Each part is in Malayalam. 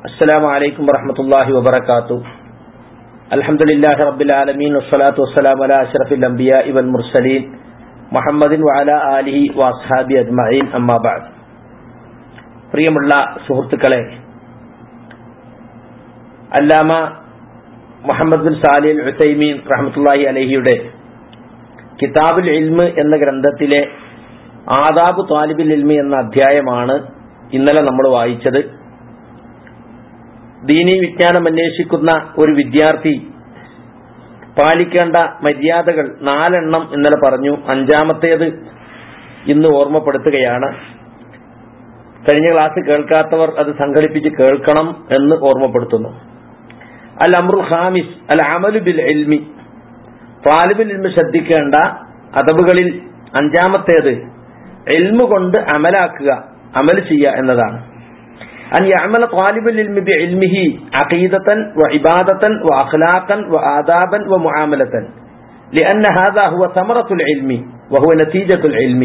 السلام عليكم ورحمة الله وبركاته الحمد لله رب العالمين والصلاة والسلام على أشرف الأنبياء والمرسلين محمد وعلى آله وأصحابه أجمعين أما بعد പ്രിയമുള്ള സുഹൃത്തുക്കളെ അല്ലാമ മുഹമ്മദ് ബിൻ സാലിൽ ഉസൈമീൻ റഹ്മത്തുള്ളാഹി അലഹിയുടെ കിതാബുൽ ഇൽമ് എന്ന ഗ്രന്ഥത്തിലെ ആദാബ് താലിബുൽ ഇൽമി എന്ന അധ്യായമാണ് ഇന്നലെ നമ്മൾ വായിച്ചത് ദീനി വിജ്ഞാനം അന്വേഷിക്കുന്ന ഒരു വിദ്യാർത്ഥി പാലിക്കേണ്ട മര്യാദകൾ നാലെണ്ണം ഇന്നലെ പറഞ്ഞു അഞ്ചാമത്തേത് ഇന്ന് ഓർമ്മപ്പെടുത്തുകയാണ് കഴിഞ്ഞ ക്ലാസ് കേൾക്കാത്തവർ അത് സംഘടിപ്പിച്ച് കേൾക്കണം എന്ന് ഓർമ്മപ്പെടുത്തുന്നു അൽ അമ്രുൽ ഖാമിസ് അൽ അമലു ബിൽ ഇൽമി താലിബുൽ ഇൽമി ശ്രദ്ധിക്കേണ്ട അതബുകളിൽ അഞ്ചാമത്തേത് എൽമു കൊണ്ട് അമലാക്കുക അമൽ ചെയ്യുക എന്നതാണ് أن يعمل طالب العلم بعلمه عقيدة وعبادة وأخلاقا وآدابا ومعاملة لأن هذا هو ثمرة العلم وهو نتيجة العلم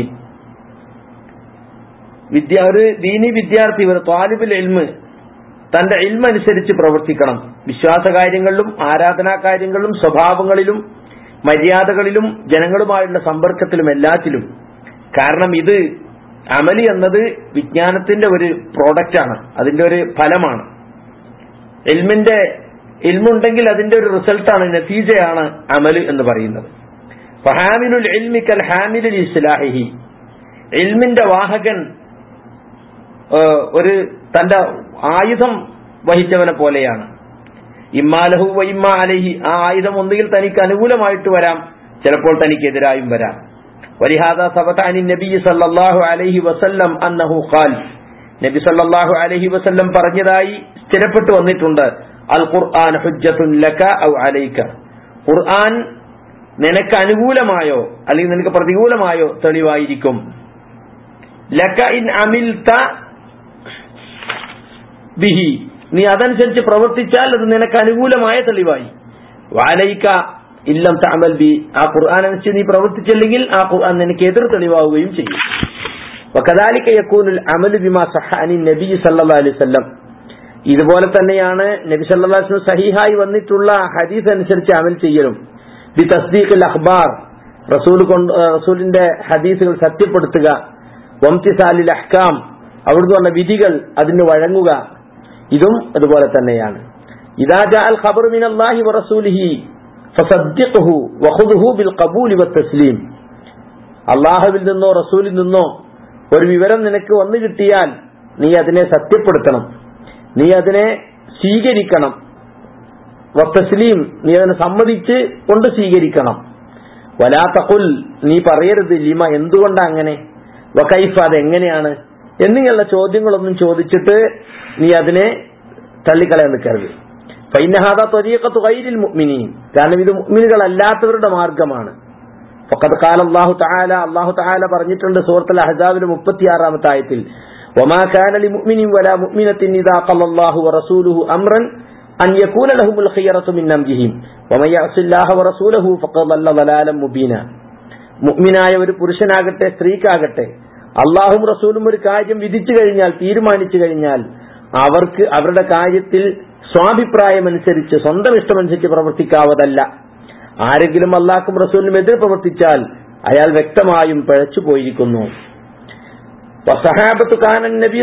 വിദ്യ ഒരു ദീനി വിദ്യാർത്ഥി ഒരു താലിബുൽ ഇൽമ് തന്റെ ഇൽമ അനുസരിച്ച് പ്രവർത്തിക്കണം വിശ്വാസ കാര്യങ്ങളിലും ആരാധനാ കാര്യങ്ങളിലും സ്വഭാവങ്ങളിലും മര്യാദകളിലും ജനങ്ങളുമായുള്ള സമ്പർക്കത്തിലും എല്ലാത്തിലും കാരണം ഇത് അമലി എന്നത് വിജ്ഞാനത്തിന്റെ ഒരു പ്രോഡക്റ്റാണ് അതിന്റെ ഒരു ഫലമാണ് എൽമിന്റെ എൽമുണ്ടെങ്കിൽ അതിന്റെ ഒരു റിസൾട്ടാണ് നതീജയാണ് അമല് എന്ന് പറയുന്നത് ഫഹാമിലുൽ എൽമിക്കൽ ഹാമിലുൽ ഇസ്ലാഹി എൽമിന്റെ വാഹകൻ ഒരു തന്റെ ആയുധം വഹിച്ചവനെ പോലെയാണ് ഇമ്മാലഹു വൈമ്മ അലഹി ആ ആയുധം ഒന്നുകിൽ തനിക്ക് അനുകൂലമായിട്ട് വരാം ചിലപ്പോൾ തനിക്കെതിരായും വരാം ولهذا ثبت عن النبي صلى الله عليه وسلم أنه قال നബി സല്ലല്ലാഹു അലൈഹി വസല്ലം പറഞ്ഞതായി സ്ഥിരപ്പെട്ടു വന്നിട്ടുണ്ട് അൽ ഖുർആൻ ഹുജ്ജത്തുൻ ലക ഔ അലൈക ഖുർആൻ നിനക്ക് അനുകൂലമായോ അല്ലെങ്കിൽ നിനക്ക് പ്രതികൂലമായോ തെളിവായിരിക്കും ലക ഇൻ അമിൽത ബിഹി നീ അതനുസരിച്ച് പ്രവർത്തിച്ചാൽ അത് നിനക്ക് അനുകൂലമായ തെളിവായി വാലൈക്ക ഇല്ലം തഅമൽ ബി ആ ഖുർആൻ അനുസരിച്ച് നീ പ്രവർത്തിച്ചില്ലെങ്കിൽ ആ ഖുർആൻ നിനക്ക് എതിർ തെളിവാവുകയും ചെയ്യും وكذلك يكون العمل بما صح عن النبي صلى الله عليه وسلم ഇതുപോലെ തന്നെയാണ് നബി സല്ലല്ലാഹു അലൈഹി വസല്ലം സഹീഹായി വന്നിട്ടുള്ള ഹദീസ് അനുസരിച്ച് അമൽ ചെയ്യലും ബി തസ്ദീഖുൽ അഖ്ബാർ റസൂൽ റസൂലിന്റെ ഹദീസുകൾ സത്യപ്പെടുത്തുക വംതിസാലിൽ അഹ്കാം അവിടുന്ന് പറഞ്ഞ വിധികൾ അതിന് വഴങ്ങുക ഇതും അതുപോലെ തന്നെയാണ് ഇദാ ജാഅൽ ഖബറു മിനല്ലാഹി വറസൂലിഹി ഫസദ്ദിഖുഹു വഖുദുഹു ബിൽ ഖബൂലി വത്തസ്ലീം അള്ളാഹുവിൽ നിന്നോ റസൂലിൽ നിന്നോ ഒരു വിവരം നിനക്ക് വന്നു കിട്ടിയാൽ നീ അതിനെ സത്യപ്പെടുത്തണം നീ അതിനെ സ്വീകരിക്കണം വത്തസ്ലീം നീ അതിനെ സമ്മതിച്ച് കൊണ്ട് സ്വീകരിക്കണം വലാത്തകുൽ നീ പറയരുത് ലിമ എന്തുകൊണ്ടാ അങ്ങനെ വക്കൈഫ അതെങ്ങനെയാണ് എന്നിങ്ങനെയുള്ള ചോദ്യങ്ങളൊന്നും ചോദിച്ചിട്ട് നീ അതിനെ തള്ളിക്കളയാൻ നിൽക്കരുത് ഫൈനഹാദ ത്വരീഖത്തു ഗൈരിൽ മുഅ്മിനീൻ കാരണം ഇത് മുഅ്മിനുകളല്ലാത്തവരുടെ മാർഗമാണ് ഫഖദ് ഖാല അല്ലാഹു തആല അല്ലാഹു തആല പറഞ്ഞിട്ടുണ്ട് സൂറത്തുൽ അഹ്സാബിലെ 36ാമത്തെ ആയത്തിൽ വമാ കാന ലിമുഅ്മിനിൻ വലാ മുഅ്മിനത്തിൻ ഇദാ ഖല അല്ലാഹു വറസൂലുഹു അംറൻ അൻ യകൂന ലഹുമുൽ ഖിയറത്തു മിൻ അംരിഹിം വമൻ യഅസില്ലാഹ വറസൂലഹു ഫഖദ് ളല്ല ളലാലൻ മുബീന മുഅ്മിനായ ഒരു പുരുഷനാകട്ടെ സ്ത്രീക്കാകട്ടെ അള്ളാഹും റസൂലും ഒരു കാര്യം വിധിച്ചു കഴിഞ്ഞാൽ തീരുമാനിച്ചു കഴിഞ്ഞാൽ അവർക്ക് അവരുടെ കാര്യത്തിൽ സ്വാഭിപ്രായമനുസരിച്ച് സ്വന്തം ഇഷ്ടമനുസരിച്ച് പ്രവർത്തിക്കാവതല്ല ആരെങ്കിലും അള്ളാഹും റസൂലിനും എതിർ പ്രവർത്തിച്ചാൽ അയാൾ വ്യക്തമായും പിഴച്ചു പോയിരിക്കുന്നു നബി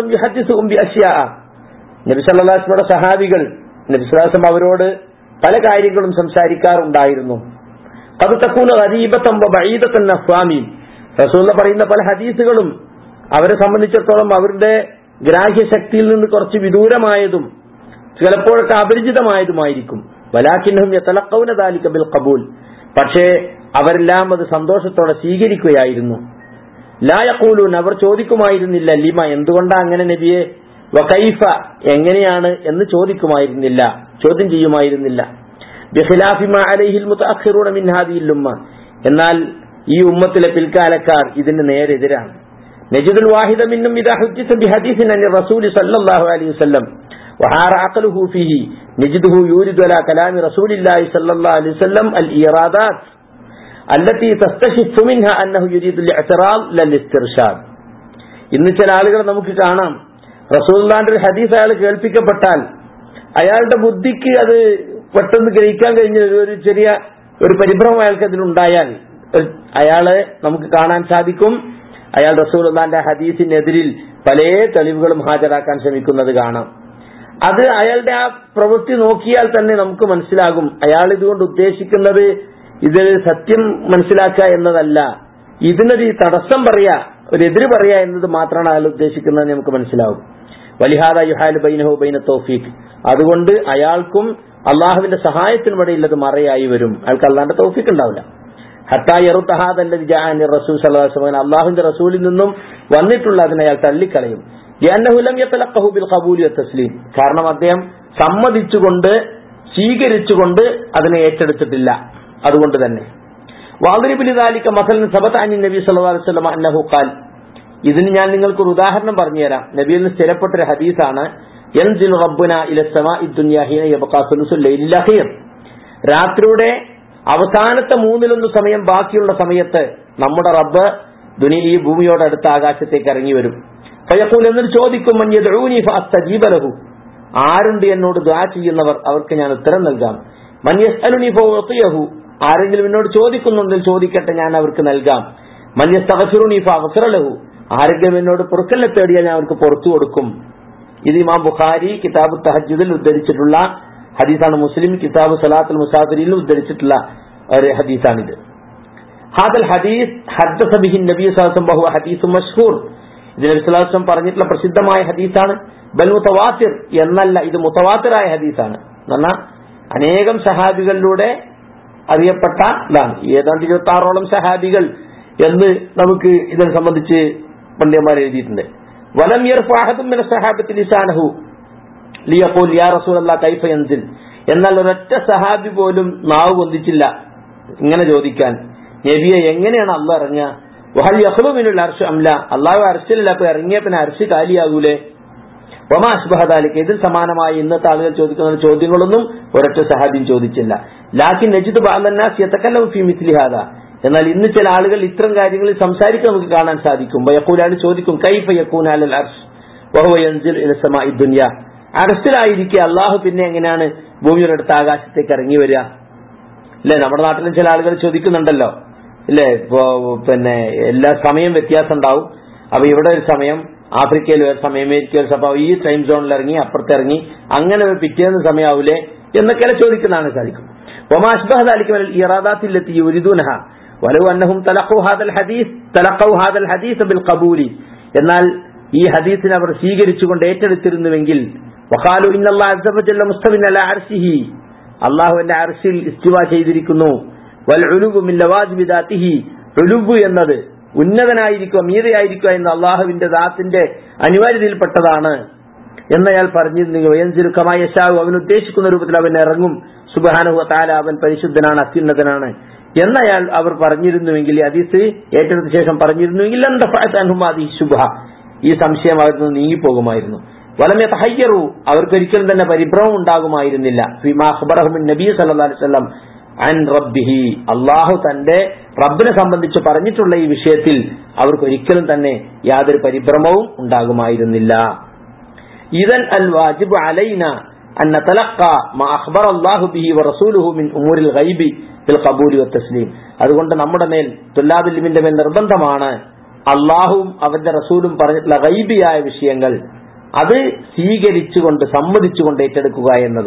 നബി സല്ലാസ്മയുടെ സഹാബികൾ നബി സല്ലാസം അവരോട് പല കാര്യങ്ങളും സംസാരിക്കാറുണ്ടായിരുന്നു അത് തക്കൂന അരീബത്തമ്പ ബൈദത്തന്ന സ്വാമി റസൂല പറയുന്ന പല ഹദീസുകളും അവരെ സംബന്ധിച്ചിടത്തോളം അവരുടെ ഗ്രാഹ്യശക്തിയിൽ നിന്ന് കുറച്ച് വിദൂരമായതും ചിലപ്പോഴൊക്കെ അപരിചിതമായതുമായിരിക്കും വലാഖിൻഹും യതലഖൗന ദാലിക ബിൽ ഖബൂൽ പക്ഷേ അവരെല്ലാം അത് സന്തോഷത്തോടെ സ്വീകരിക്കുകയായിരുന്നു ലാ യഖൂലൂൻ അവർ ചോദിക്കുമായിരുന്നില്ല ലിമ എന്തുകൊണ്ടാ അങ്ങനെ നബിയെ വകൈഫ എങ്ങനെയാണ് എന്ന് ചോദിക്കുമായിരുന്നില്ല ചോദ്യം ചെയ്യുമായിരുന്നില്ല ബിഖിലാഫി മാ അലൈഹിൽ മുതഅഖിറൂന മിൻ ഹാദിഹിൽ ഉമ്മ എന്നാൽ ഈ ഉമ്മത്തിലെ പിൽക്കാലക്കാർ ഇതിന് നേരെതിരാണ് നജിദുൽ വാഹിദ മിന്നും ഇദാ ഹുജ്ജിസ ബിഹദീസിൻ അൻ റസൂൽ സല്ലല്ലാഹു അലൈഹി വസല്ലം وحار عقله فيه نجده يورد على كلام رسول الله صلى الله عليه وسلم الإيرادات التي تستشف منها أنه يريد الاعتراض للاسترشاد ഇന്ന് ചില ആളുകൾ നമുക്ക് കാണാം റസൂല്ലാന്റെ ഒരു ഹദീസ് അയാൾ കേൾപ്പിക്കപ്പെട്ടാൽ അയാളുടെ ബുദ്ധിക്ക് അത് പെട്ടെന്ന് ഗ്രഹിക്കാൻ കഴിഞ്ഞ ഒരു- ഒരു ചെറിയ ഒരു പരിഭ്രമം അയാൾക്ക് അതിലുണ്ടായാൽ ഒരു- അയാളെ നമുക്ക് കാണാൻ സാധിക്കും അയാൾ റസൂലുള്ളാന്റെ ഹദീസിനെതിരിൽ പല തെളിവുകളും ഹാജരാക്കാൻ ശ്രമിക്കുന്നത് കാണാം അത് അയാളുടെ ആ പ്രവൃത്തി നോക്കിയാൽ തന്നെ നമുക്ക് മനസ്സിലാകും അയാൾ ഇതുകൊണ്ട് ഉദ്ദേശിക്കുന്നത് ഇത് സത്യം മനസ്സിലാക്കുക എന്നതല്ല ഇതിനൊരു തടസ്സം പറയാ ഒരു എതിര് പറയാ എന്നത് മാത്രമാണ് അയാൾ ഉദ്ദേശിക്കുന്നത് നമുക്ക് മനസ്സിലാവും വലിഹാദ യുഹാൽ ബൈനഹു ബൈന തോഫീഖ് അതുകൊണ്ട് അയാൾക്കും അള്ളാഹുവിന്റെ സഹായത്തിനും ഇടയില്ലത് മറയായി വരും അയാൾക്ക് അള്ളാന്റെ തോഫീക്ക് ഉണ്ടാവില്ല ഹത്തായറുത്തഹാദല്ലി റസൂൽ സല്ലാസ്മൻ അള്ളാഹുവിന്റെ റസൂലിൽ നിന്നും വന്നിട്ടുള്ള അതിനെ അയാൾ തള്ളിക്കളയും ലിഅന്നഹുലം യതലഖഹു ബിൽ ഖബൂലി വത്തസ്ലീം കാരണം അദ്ദേഹം സമ്മതിച്ചുകൊണ്ട് സ്വീകരിച്ചുകൊണ്ട് അതിനെ ഏറ്റെടുത്തിട്ടില്ല അതുകൊണ്ട് തന്നെ വാതിരിബിലി ദാലിക മസലൻ സബത അനി നബി സല്ലല്ലാഹു അലൈഹി വസല്ലം അന്നഹു ഖാൽ ഇതിന് ഞാൻ നിങ്ങൾക്ക് ഒരു ഉദാഹരണം പറഞ്ഞുതരാം നബിയിൽ നിന്ന് സ്ഥിരപ്പെട്ട ഒരു ഹദീസാണ് യൻസിൽ റബ്ബുന ഇല സമാഇ ദുനിയ ഹീന യബ്ഖാ സുലുസുൽ ലൈലിൽ അഖീർ രാത്രിയുടെ അവസാനത്തെ മൂന്നിലൊന്ന് സമയം ബാക്കിയുള്ള സമയത്ത് നമ്മുടെ റബ്ബ് ദുനി ഈ ഭൂമിയോട് അടുത്ത ആകാശത്തേക്ക് ഇറങ്ങി വരും ഫയഖൂൽ എന്നിട്ട് ചോദിക്കും മൻ യദ്ഊനി ഫഅസ്തജീബ ലഹു ആരുണ്ട് എന്നോട് ദുആ ചെയ്യുന്നവർ അവർക്ക് ഞാൻ ഉത്തരം നൽകാം മൻ യസ്അലുനി ഫഉതിയഹു ആരെങ്കിലും എന്നോട് ചോദിക്കുന്നുണ്ടെങ്കിൽ ചോദിക്കട്ടെ ഞാൻ അവർക്ക് നൽകാം മൻ യസ്തഗ്ഫിറുനി ഫഅഗ്ഫിറ ലഹു ആരെങ്കിലും എന്നോട് പൊറുക്കലിനെ തേടിയാൽ ഞാൻ അവർക്ക് പുറത്തു കൊടുക്കും ഇത് ഇമാം ബുഖാരി കിതാബ് തഹജുദിൽ ഉദ്ധരിച്ചിട്ടുള്ള ഹദീസാണ് മുസ്ലിം കിതാബ് സലാത്തുൽ മുസാഫിരിൽ ഉദ്ധരിച്ചിട്ടുള്ള ഒരു ഹദീസാണിത് ഹാദൽ ഹദീസ് ഹദ്ദസ ബിഹി നബി സല്ലല്ലാഹു ബഹു ഹദീസ് മഷ്ഹൂർ ഇത് നബി സല്ലല്ലാഹു അലൈഹി വസല്ലം പറഞ്ഞിട്ടുള്ള പ്രസിദ്ധമായ ഹദീസാണ് ബൽ മുതവാത്തിർ എന്നല്ല ഇത് മുതവാത്തിറായ ഹദീസാണ് എന്നാൽ അനേകം സഹാബികളിലൂടെ അറിയപ്പെട്ട ഇതാണ് ഏതാണ്ട് ഇരുപത്തി ആറോളം സഹാബികൾ എന്ന് നമുക്ക് ഇതിനെ സംബന്ധിച്ച് പണ്ഡിതന്മാർ എഴുതിയിട്ടുണ്ട് വലം യർഫാഹത്തും മിന സഹാബത്തിൽ ലിസാനഹു ലിയഖൂൽ യാ റസൂലല്ലാ കൈഫ യൻസിൽ എന്നാൽ ഒരൊറ്റ സഹാബി പോലും നാവ് പൊന്തിച്ചില്ല ഇങ്ങനെ ചോദിക്കാൻ നബിയെ എങ്ങനെയാണ് അല്ല ഇറങ്ങുക വഹൽ യഹ്ലുമിനുൽ അർഷ് അംല അള്ളാഹു അർഷിലല്ല അപ്പൊ ഇറങ്ങിയ പിന്നെ അർഷ് കാലിയാകൂലേ വമാ അസ്ബഹദാലിക്ക് ഇതിൽ സമാനമായി ഇന്നത്തെ ആളുകൾ ചോദിക്കുന്ന ചോദ്യങ്ങളൊന്നും ഒരൊറ്റ സഹാബിയും ചോദിച്ചില്ല ലാക്കിൻ നജിദ് ബാലന്നാസ് യതക്കല്ലം ഫി മിസ്ലി ഹാദാ എന്നാൽ ഇന്ന് ചില ആളുകൾ ഇത്തരം കാര്യങ്ങളിൽ സംസാരിക്കാൻ നമുക്ക് കാണാൻ സാധിക്കും വയക്കൂലാണ് ചോദിക്കും കൈഫ യക്കൂൻ അലൽ അർഷ് വഹുവ യൻസിൽ ഇല സമാഇ ദുനിയ അർഷിലായിരിക്കെ അള്ളാഹു പിന്നെ എങ്ങനെയാണ് ഭൂമിയുടെ അടുത്ത ആകാശത്തേക്ക് ഇറങ്ങി വരിക അല്ലെ നമ്മുടെ നാട്ടിലും ചില ആളുകൾ ചോദിക്കുന്നുണ്ടല്ലോ ഇല്ലേ ഇപ്പോ പിന്നെ എല്ലാ സമയം വ്യത്യാസം ഉണ്ടാവും അപ്പൊ ഇവിടെ ഒരു സമയം ആഫ്രിക്കയിൽ ഒരു സമയം അമേരിക്കയിൽ ഒരു സമയം അപ്പൊ ഈ ടൈം സോണിൽ ഇറങ്ങി അപ്പുറത്ത് ഇറങ്ങി അങ്ങനെ ഒരു പിറ്റേന്ന് സമയാവൂലേ എന്നൊക്കെ ചോദിക്കുന്നതാണ് സാധിക്കും وما أشبه ذلك من الإيرادات التي يريدونها ولو أنهم تلقوا هذا الحديث تلقوا هذا الحديث بالقبول എന്നാൽ ഈ ഹദീസിനെ അവർ സ്വീകരിച്ചുകൊണ്ട് ഏറ്റെടുത്തിരുന്നുവെങ്കിൽ വഖാലു ഇന്നല്ലാഹ അസ്സ വജല്ല മുസ്തവിൻ അലാ അർശിഹി അള്ളാഹുവിന്റെ അർശിൽ ഇസ്തിവ ചെയ്തിരിക്കുന്നു വൽ ഉലുബു മിൻ ലവാജിബി ദാത്തിഹി ഉലുബ് എന്നത് ഉന്നതനായിരിക്കുക മീതയായിരിക്കുക എന്ന അള്ളാഹുവിന്റെ ദാത്തിന്റെ അനിവാര്യതയിൽപ്പെട്ടതാണ് എന്നയാൾ പറഞ്ഞിരുന്നെങ്കിൽ വയൻസിരുക്കമായ യശാവു അവൻ ഉദ്ദേശിക്കുന്ന രൂപത്തിൽ അവൻ ഇറങ്ങും സുബാനുഹു താല അവൻ പരിശുദ്ധനാണ് അത്യുന്നതനാണ് എന്നയാൾ അവർ പറഞ്ഞിരുന്നുവെങ്കിൽ ഈ ഹദീസ് ഏറ്റെടുത്ത ശേഷം പറഞ്ഞിരുന്നുവെങ്കിൽ അന്തഫാതി ശുഭ ഈ സംശയം അവരിൽ നിന്ന് നീങ്ങിപ്പോകുമായിരുന്നു വലമെ തഹയ്യറു അവർക്കൊരിക്കലും തന്നെ പരിഭ്രമം ഉണ്ടാകുമായിരുന്നില്ല ഫിമാ ഖബറഹുമിൻ നബി സല്ലല്ലാഹു അലൈഹി വസല്ലം അൻ റബ്ബിഹി അള്ളാഹു തന്റെ റബ്ബിനെ സംബന്ധിച്ച് പറഞ്ഞിട്ടുള്ള ഈ വിഷയത്തിൽ അവർക്കൊരിക്കലും തന്നെ യാതൊരു പരിഭ്രമവും ഉണ്ടാകുമായിരുന്നില്ല ഇതൻ അൽ വാജിബ് അലൈന أن نتلقى ما أخبر الله به ورسوله من أمور الغيب بالقبول والتسليم അതുകൊണ്ട് നമ്മുടെ മേൽ തുല്ലാബിലിമിന്റെ മേൽ നിർബന്ധമാണ് അള്ളാഹുവും അവന്റെ റസൂലും പറഞ്ഞിട്ടുള്ള ഗൈബിയായ വിഷയങ്ങൾ അത് സ്വീകരിച്ചുകൊണ്ട് സമ്മതിച്ചുകൊണ്ട് ഏറ്റെടുക്കുക എന്നത്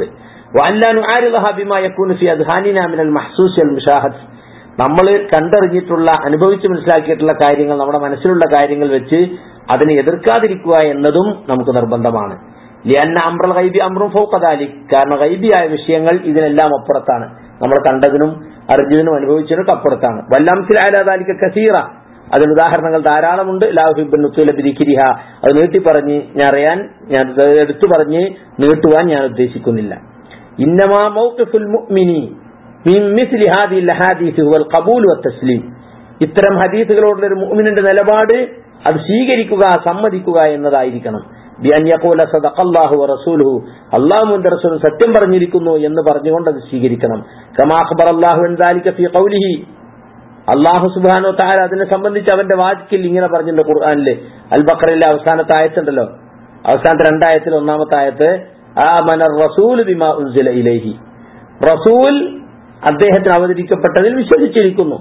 നമ്മൾ കണ്ടറിഞ്ഞിട്ടുള്ള അനുഭവിച്ച് മനസ്സിലാക്കിയിട്ടുള്ള കാര്യങ്ങൾ നമ്മുടെ മനസ്സിലുള്ള കാര്യങ്ങൾ വെച്ച് അതിനെ എതിർക്കാതിരിക്കുക എന്നതും നമുക്ക് നിർബന്ധമാണ് ലിയന്ന അമ്രൽ ഗൈബി അമ്രും ഫൗക്കദാലി കാരണം ഗൈബിയായ വിഷയങ്ങൾ ഇതിനെല്ലാം അപ്പുറത്താണ് നമ്മൾ കണ്ടതിനും അറിഞ്ഞതിനും അനുഭവിച്ചതിനും അപ്പുറത്താണ് വല്ലാംസിൽ ആലാദാലിക്ക കസീറ അതിന് ഉദാഹരണങ്ങൾ ധാരാളമുണ്ട് ലാഹുബിരിഹ അത് നീട്ടി പറഞ്ഞ് ഞാൻ അറിയാൻ ഞാൻ എടുത്തു പറഞ്ഞ് നീട്ടുവാൻ ഞാൻ ഉദ്ദേശിക്കുന്നില്ല ഇന്നമാ മൗഖിഫുൽ മുഅ്മിനി മിൻ മിസ്ലി ഹാദിഹിൽ ലഹാദീസ് ഹുവൽ ഖബൂൽ വത്തസ്ലീം ഇത്തരം ഹദീസുകളോടുള്ള ഒരു മുഅ്മിനിന്റെ നിലപാട് അത് സ്വീകരിക്കുക സമ്മതിക്കുക എന്നതായിരിക്കണം ബിഅൻ യഖൂല സദഖല്ലാഹു വറസൂലുഹു അല്ലാഹുവിന്റെ റസൂൽ സത്യം പറഞ്ഞിരിക്കുന്നു എന്ന് പറഞ്ഞുകൊണ്ട് അത് സ്വീകരിക്കണം കമാ അഖബറല്ലാഹു അൻ ദാലിക ഫീ ഖൗലിഹി അള്ളാഹു സുബാനോ താര അതിനെ സംബന്ധിച്ച് അവന്റെ വാക്കിൽ ഇങ്ങനെ പറഞ്ഞിട്ടുണ്ട് ഖുർആാനില് അൽ ബക്കറിലെ അവസാനത്തെ ആയത്തുണ്ടല്ലോ അവസാനത്തെ രണ്ടായത്തിൽ ഒന്നാമത്തെ ആയത്ത് ആമന റസൂൽ ബിമാ ഉൻസില ഇലൈഹി റസൂൽ അദ്ദേഹത്തിന് അവതരിക്കപ്പെട്ടതിൽ വിശ്വസിച്ചിരിക്കുന്നു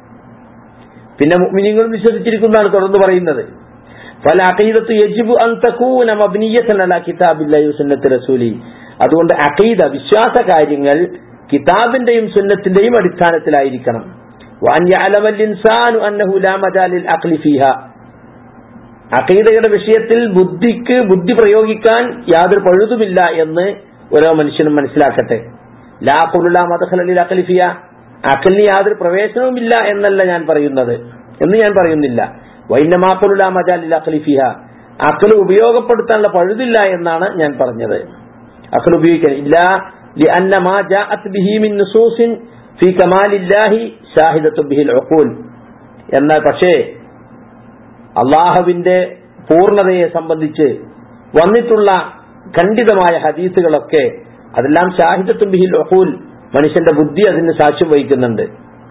പിന്നെ മുഅ്മിനീങ്ങളും വിശ്വസിച്ചിരിക്കുന്നതാണ് തുടർന്ന് പറയുന്നത് ഫല അഖീദത്ത് യജിബു അൻ തകൂന മബ്നിയത്തൻ അലാ കിതാബില്ലാഹി വസുന്നത്തി റസൂലി അതുകൊണ്ട് അഖീദ വിശ്വാസ കാര്യങ്ങൾ കിതാബിന്റെയും സുന്നത്തിന്റെയും അടിസ്ഥാനത്തിലായിരിക്കണം വഅൻ യഅലമൽ ഇൻസാനു അന്നഹു ലാ മജാലിൽ അഖ്ലി ഫീഹ അഖീദയുടെ വിഷയത്തിൽ ബുദ്ധിക്ക് ബുദ്ധി പ്രയോഗിക്കാൻ യാതൊരു പഴുതുമില്ല എന്ന് ഓരോ മനുഷ്യനും മനസ്സിലാക്കട്ടെ ലാ ഖുലുല മദ്ഖലലിൽ അഖ്ലി ഫിയ അഖലിന് യാതൊരു പ്രവേശനവുമില്ല എന്നല്ല ഞാൻ പറയുന്നത് എന്ന് ഞാൻ പറയുന്നില്ല വൈന്നമാക്കുലുള്ള മജാലിൽ അഖ്ലി ഫിഹ അഖൽ ഉപയോഗപ്പെടുത്താനുള്ള പഴുതില്ല എന്നാണ് ഞാൻ പറഞ്ഞത് അഖൽ ഉപയോഗിക്കാൻ ഇല്ല لأن ما جاءت به من نصوص في كمال الله شاهدة به العقول എന്നാൽ പക്ഷേ അള്ളാഹുവിന്റെ പൂർണ്ണതയെ സംബന്ധിച്ച് വന്നിട്ടുള്ള ഖണ്ഡിതമായ ഹദീസുകളൊക്കെ അതെല്ലാം ഷാഹിദത്തും ബിഹിൽ ഒഹൂൽ മനുഷ്യന്റെ ബുദ്ധി അതിന് സാക്ഷ്യം വഹിക്കുന്നുണ്ട്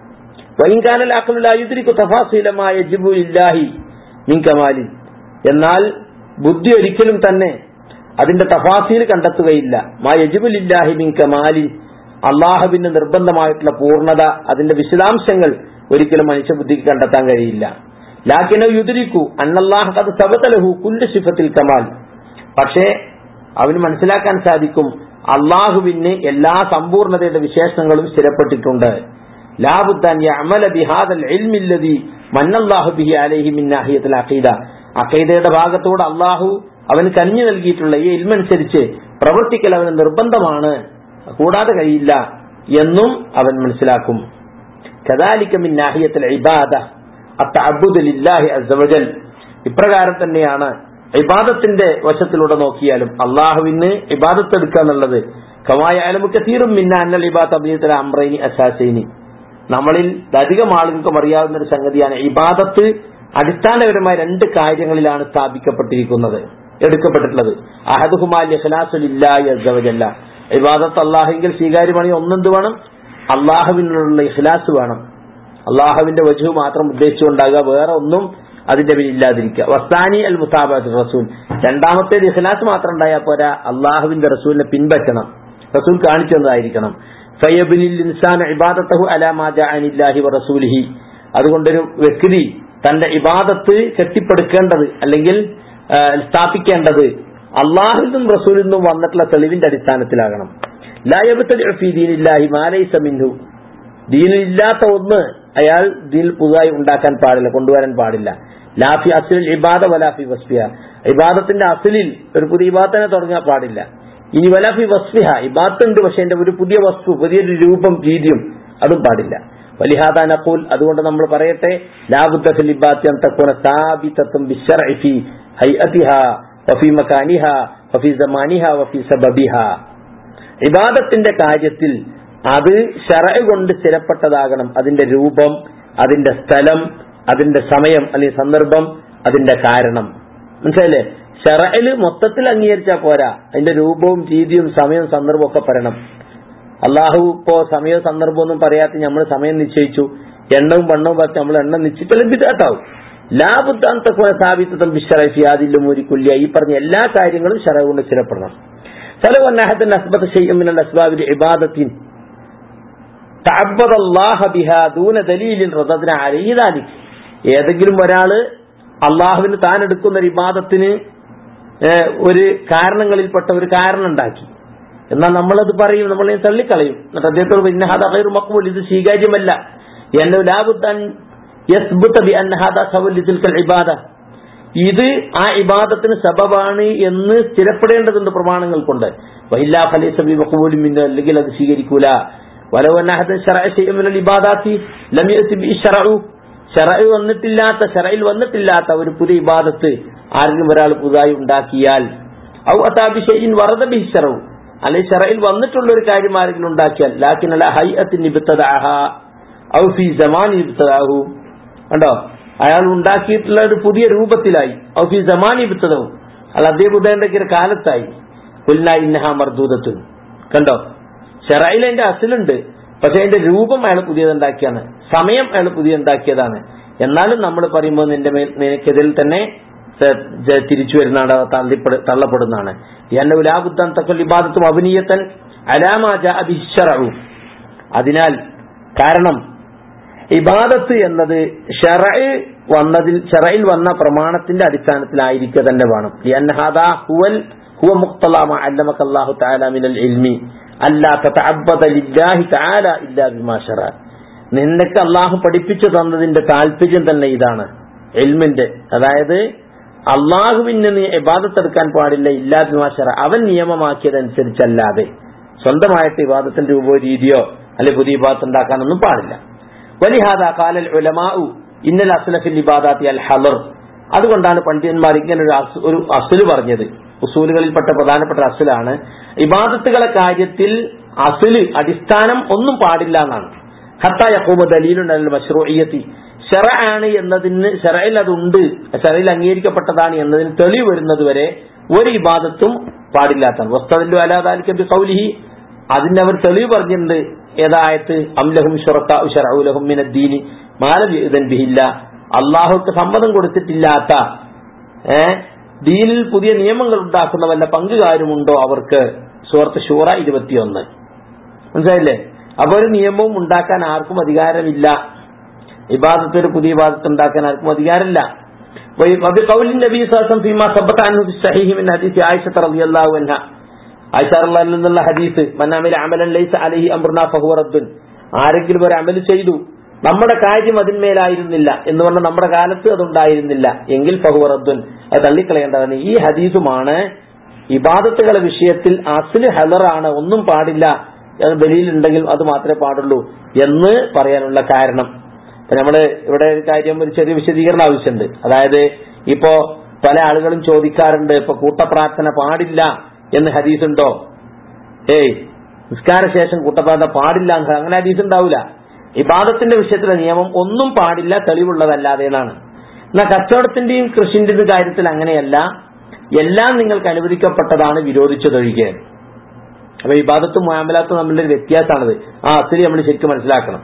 വൈകാനൽ അക്കലുലായുദ്രിക്കു തഫാസീലമായ ജിബു ഇല്ലാഹി മിൻ കമാലിൻ എന്നാൽ ബുദ്ധി ഒരിക്കലും തന്നെ അതിന്റെ തഫാസീൽ കണ്ടെത്തുകയില്ല മാ യജിബുലില്ലാഹി മിൻ കമാലിൻ അള്ളാഹുവിന്റെ നിർബന്ധമായിട്ടുള്ള പൂർണ്ണത അതിന്റെ വിശദാംശങ്ങൾ ഒരിക്കലും മനുഷ്യബുദ്ധിക്ക് കണ്ടെത്താൻ കഴിയില്ല ലാക്കിനോ യുദ്രിക്കു അന്നല്ലാഹ് അത് സബത്തലഹു കുല്ലു സിഫത്തിൽ കമാൽ പക്ഷേ അവന് മനസ്സിലാക്കാൻ സാധിക്കും അള്ളാഹുവിന് എല്ലാ സമ്പൂർണതയുടെ വിശേഷണങ്ങളും സ്ഥിരപ്പെട്ടിട്ടുണ്ട് ലാബുദ്ദാൻ യഅമല ബിഹാദൽ ഇൽമില്ലദി മന്നല്ലാഹു ബിഹി അലൈഹി മിൻ നാഹിയത്തിൽ അഖീദ അഖീദയുടെ ഭാഗത്തോട് അള്ളാഹു അവന് കനിഞ്ഞു നൽകിയിട്ടുള്ള ഈ ഇൽമനുസരിച്ച് പ്രവർത്തിക്കൽ അവന് നിർബന്ധമാണ് കൂടാതെ കഴിയില്ല എന്നും അവൻ മനസ്സിലാക്കും കദാലിക മിൻ നാഹിയത്തിൽ ഇബാദ അത്തഅബ്ദുദു ലില്ലാഹി അസ്സവജൽ ഇപ്രകാരം തന്നെയാണ് ഇബാദത്തിന്റെ വശത്തിലൂടെ നോക്കിയാലും അള്ളാഹുവിന് ഇബാദത്ത് എടുക്കുക എന്നുള്ളത് കമായ അലമുക്ക് തീരും മിന്ന അന്നൽ ഇബാദത്ത് അഭിനയത്തിലെ അമ്രൈനി അസാസൈനി നമ്മളിൽ അധികം ആളുകൾക്കും അറിയാവുന്ന ഒരു സംഗതിയാണ് ഇബാദത്ത് അടിസ്ഥാനപരമായ രണ്ട് കാര്യങ്ങളിലാണ് സ്ഥാപിക്കപ്പെട്ടിരിക്കുന്നത് എടുക്കപ്പെട്ടിട്ടുള്ളത് അഹദുഹുമാലി ഖലാസുലില്ലാഹി ഇബാദത്ത് അള്ളാഹുവിൽ സ്വീകാര്യമാണ് ഒന്നെന്ത് വേണം അള്ളാഹുവിനുള്ള ഇഖ്ലാസ് വേണം അള്ളാഹുവിന്റെ വജു മാത്രം ഉദ്ദേശിച്ചുകൊണ്ടാകുക വേറെ ഒന്നും അതിന്റെ പിന്നില്ലാതിരിക്കുക വസ്താനി അൽ മുസാബത്ത് റസൂൽ രണ്ടാമത്തേത് ഇഖ്ലാസ് മാത്രം ഉണ്ടായാൽ പോരാ അള്ളാഹുവിന്റെ റസൂലിനെ പിൻപറ്റണം റസൂൽ കാണിച്ചു തന്നതായിരിക്കണം ഫയ്യബിനിൽ ഇൻസാൻ ഇബാദത്തഹു അലാമാ ജഅനില്ലാഹി വ റസൂലിഹി അതുകൊണ്ടൊരു വ്യക്തി തന്റെ ഇബാദത്ത് കെട്ടിപ്പടുക്കേണ്ടത് അല്ലെങ്കിൽ ആ, സ്ഥാപിക്കേണ്ടത് അള്ളാഹുവിൽ നിന്നും റസൂലിൽ നിന്നും വന്നിട്ടുള്ള തെളിവിന്റെ അടിസ്ഥാനത്തിലാകണം ലായബത്തലി ഫീ ദീനില്ലാഹി മാ ലൈസ മിൻഹു ദീനിലില്ലാത്ത ഒന്ന് അയാൾ ദീനിൽ പുതുതായി ഉണ്ടാക്കാൻ പാടില്ല കൊണ്ടുവരാൻ പാടില്ല ലാഫി അസിലിൽ ഇബാദ വലാഫി വസ്ഫിയ ഇബാദത്തിന്റെ അസിലിൽ ഒരു പുതിയ ഇബാദത്തിനെ തുടങ്ങാൻ പാടില്ല ഇനി വലാഫി വസ്ഫിഹ ഇബാദത്ത് ഉണ്ട് പക്ഷെ എന്റെ ഒരു പുതിയ വസ്തു പുതിയൊരു രൂപം രീതിയും അതും പാടില്ല വലിഹാദ നഖൂൽ അതുകൊണ്ട് നമ്മൾ പറയട്ടെ ലാബുദ്ദഫിൽ ഇബാത്യം തക്കുന സാബിതത്തും ബിശ്ശർഇ ഫി ഹൈഅതിഹ വഫി മകാനിഹ വഫി സമാനിഹ വഫി സബബിഹ ഇബാദത്തിന്റെ കാര്യത്തിൽ അത് ഷറ കൊണ്ട് സ്ഥിരപ്പെട്ടതാകണം അതിന്റെ രൂപം അതിന്റെ സ്ഥലം അതിന്റെ സമയം അല്ലെങ്കിൽ സന്ദർഭം അതിന്റെ കാരണം മനസ്സിലായില്ലേ ഷറയില് മൊത്തത്തിൽ അംഗീകരിച്ചാൽ പോരാ അതിന്റെ രൂപവും രീതിയും സമയവും സന്ദർഭവും ഒക്കെ പറയണം അള്ളാഹു ഇപ്പോ സമയവും സന്ദർഭവും ഒന്നും പറയാത്ത നമ്മൾ സമയം നിശ്ചയിച്ചു എണ്ണവും വണ്ണവും പറഞ്ഞ് നമ്മൾ എണ്ണം നിശ്ചയിച്ചാലും ബിദാത്താവും ലാബുദ്ധാന്തക്കുന സ്ഥാപിത്തം ബിഷറഫി അതിലും ഒരു കുല്യ ഈ പറഞ്ഞ എല്ലാ കാര്യങ്ങളും ഷറ കൊണ്ട് സ്ഥിരപ്പെടണം فلو أن أحدا أثبت شيئا من الأسباب لعبادة تعبد الله بها دون دليل رددنا عليه ذلك ഏതെങ്കിലും ഒരാള് അള്ളാഹുവിന് താൻ എടുക്കുന്ന ഒരു ഇബാദത്തിന് ഏഹ്, ഒരു കാരണങ്ങളിൽപ്പെട്ട ഒരു കാരണം ഉണ്ടാക്കി എന്നാൽ നമ്മളത് പറയും നമ്മൾ തള്ളിക്കളയും എന്നിട്ട് അദ്ദേഹത്തോട് ഇന്നഹാദ ഖൈറു മഖ്ബൂൽ ഇത് സ്വീകാര്യമല്ല എന്നെ ലാബുദ്ദാൻ യസ്ബുത ബി അന്നഹാദ സവൽ ലിതിൽക്കൽ ഇബാദ ഇത് ആ ഇബാദത്തിന് സബബാണ് എന്ന് സ്ഥിരപ്പെടേണ്ടതുണ്ട് പ്രമാണങ്ങൾ കൊണ്ട് വഹില്ലാ ഫലൈസ ബി മഖ്ബൂലിൻ മിന്ന അല്ലെങ്കിൽ അത് സ്വീകരിക്കൂല വലോ അന്ന അഹദൻ ശറഅ ശൈഅൻ മിനൽ ഇബാദാത്തി ലം യഅതി ബി ശറഉ ശറഅ് വന്നിട്ടില്ലാത്ത ശറയിൽ വന്നിട്ടില്ലാത്ത ഒരു പുതിയ ഇബാദത്ത് ആരെങ്കിലും ഒരാൾ പുതുതായി ഉണ്ടാക്കിയാൽ ഔ അതാബി ഷൈഇൻ വറദ ബിഹി ശറഉ അല്ലെങ്കിൽ ശറയിൽ വന്നിട്ടുള്ള ഒരു കാര്യം ആരെങ്കിലും ഉണ്ടാക്കിയാൽ ലാക്കിൻ അല ഹൈഅത്തിൻ ഇബ്തദഅഹ ഔ ഫി സമാൻ ഇബ്തദഅഹു കണ്ടോ അയാൾ ഉണ്ടാക്കിയിട്ടുള്ള ഒരു പുതിയ രൂപത്തിലായി ഔ ഫി സമാൻ ഇബ്തദഅഹു അല്ല അദ്ദേഹം ഉദാഹരണക്ക് ഒരു കാലത്തായി കുല്ല ഇന്നഹ മർദൂദത്തുൻ കണ്ടോ ഷറയിൽ അതിന്റെ അസിലുണ്ട് പക്ഷെ അതിന്റെ രൂപം അയാൾ പുതിയതുണ്ടാക്കിയാണ് സമയം അയാൾ പുതിയതുണ്ടാക്കിയതാണ് എന്നാലും നമ്മൾ പറയുമ്പോൾ നിന്റെ മേൽ നിനക്കെതിരിൽ തന്നെ തിരിച്ചു വരുന്നതാണ് തള്ളിപ്പെട് തള്ളപ്പെടുന്നതാണ് ലാബുദ്ദാൻ തക്കൽ ഇബാദത്തും അഭിനീയത്തൻ അലാമാജ അഭിഷറവും അതിനാൽ കാരണം ഇബാദത്ത് എന്നത് ഷെറ വന്നതിൽ ഷെറയിൽ വന്ന പ്രമാണത്തിന്റെ അടിസ്ഥാനത്തിലായിരിക്കുക തന്നെ വേണം ലിഅന്നഹാദാ ഹുവൽ ഹുവ മുഖ്തലാമ അല്ലമക അല്ലാഹു തആല മിനൽ ഇൽമി അല്ലാ തതഅബ്ബദ ലില്ലാഹി തആല ഇല്ലാ ബിമാ ഷറ നിനക്ക് അള്ളാഹു പഠിപ്പിച്ചു തന്നതിന്റെ താല്പര്യം തന്നെ ഇതാണ് എൽമിന്റെ അതായത് അള്ളാഹുവിന് നീ ഇബാദത്തെടുക്കാൻ പാടില്ല ഇല്ലാ ബിമാ ഷറ അവൻ നിയമമാക്കിയതനുസരിച്ചല്ലാതെ സ്വന്തമായിട്ട് ഇബാദത്തിന്റെ രൂപോ രീതിയോ അല്ലെ പുതിയ ഇബാദത്ത് ഉണ്ടാക്കാനൊന്നും പാടില്ല വലിഹാദ കാലൽ ഉലമാഉ ഇന്നൽ അസ്ലഫിൽ ഇബാദാത്തി അൽ ഹലർ അതുകൊണ്ടാണ് പണ്ഡിതന്മാർ ഇങ്ങനെ ഒരു അസ്- ഒരു അസുല് പറഞ്ഞത് ഉസൂലുകളിൽപ്പെട്ട പ്രധാനപ്പെട്ട അസുലാണ് ഇബാദത്തുകളെ കാര്യത്തിൽ അസുല് അടിസ്ഥാനം ഒന്നും പാടില്ല എന്നാണ് ഹത്ത യഹൂബ ദലീലുണ്ടല്ലോ മഷ്റൂഇയത്തി ഷെറ ആണ് എന്നതിന് ഷെറയിൽ അതുണ്ട് ഷെറയിൽ അംഗീകരിക്കപ്പെട്ടതാണ് എന്നതിന് തെളിവ് വരുന്നത് വരെ ഒരു ഇബാദത്തും പാടില്ലാത്തതാണ് വസ്തദില്ലു അലാദാലിക്കബി കൗലിഹി അതിന് അവർ തെളിവ് പറഞ്ഞിട്ടുണ്ട് ഏതായത് അംലഹും ഷറഉലഹും മിനദ്ദീനി മാലവിതൻ ബിഹില്ല അള്ളാഹുക്ക് സമ്മതം കൊടുത്തിട്ടില്ലാത്ത ഏ ദീനിൽ പുതിയ നിയമങ്ങൾ ഉണ്ടാക്കുന്ന വല്ല പങ്കുകാരുമുണ്ടോ അവർക്ക് സുഹൃത്ത് ഷൂറ ഇരുപത്തിയൊന്ന് മനസ്സിലായില്ലേ അപ്പൊ ഒരു നിയമവും ഉണ്ടാക്കാൻ ആർക്കും അധികാരമില്ല ഇബാദത്ത് ഒരു പുതിയ ഇബാദത്ത് ഉണ്ടാക്കാൻ ആർക്കും അധികാരമില്ല وبقول النبي صلى الله عليه وسلم فيما ثبت عنه في الصحيح من حديث عائشة رضي الله عنها ആയിഷ റളിയല്ലാഹു നിന്നുള്ള ഹദീസ് മന്നാമിൽ അമലൻ ലൈസ അലൈഹി അംറുന ഫഹുവ റദ്ദുൻ ആരെങ്കിലും ഒരു അമൽ ചെയ്തു നമ്മുടെ കാര്യം അതിന്മേലായിരുന്നില്ല എന്ന് പറഞ്ഞാൽ നമ്മുടെ കാലത്ത് അതുണ്ടായിരുന്നില്ല എങ്കിൽ ഫഹുവ റദ്ദുൻ അത് തള്ളിക്കളയേണ്ടതാണ് ഈ ഹദീസുമാണ് ഇബാദത്തുകളെ വിഷയത്തിൽ അസ്ല് ഹലറാണ് ഒന്നും പാടില്ല അത് ദലീലുണ്ടെങ്കിൽ അത് മാത്രമേ പാടുള്ളൂ എന്ന് പറയാനുള്ള കാരണം ഇപ്പൊ നമ്മള് ഇവിടെ ഒരു കാര്യം ഒരു ചെറിയ വിശദീകരണം ആവശ്യമുണ്ട് അതായത് ഇപ്പോ പല ആളുകളും ചോദിക്കാറുണ്ട് ഇപ്പൊ കൂട്ടപ്രാർത്ഥന പാടില്ല എന്ന് ഹദീസ് ഉണ്ടോ ഏയ് നിസ്കാര ശേഷം കൂട്ടപ്രാർത്ഥന പാടില്ല എന്ന് അങ്ങനെ ഹദീസ് ഉണ്ടാവില്ല ഇബാദത്തിന്റെ വിഷയത്തിലെ നിയമം ഒന്നും പാടില്ല തെളിവുള്ളതല്ലാതെ എന്നാണ് എന്നാൽ കച്ചവടത്തിന്റെയും കൃഷിന്റെയും കാര്യത്തിൽ അങ്ങനെയല്ല എല്ലാം നിങ്ങൾക്ക് അനുവദിക്കപ്പെട്ടതാണ് വിരോധിച്ചതൊഴികെ അപ്പൊ ഇബാദത്തും മുയാമലാത്തും തമ്മിലുള്ള ഒരു വ്യത്യാസമാണത് ആ അസിലി നമ്മൾ ശരിക്കും മനസ്സിലാക്കണം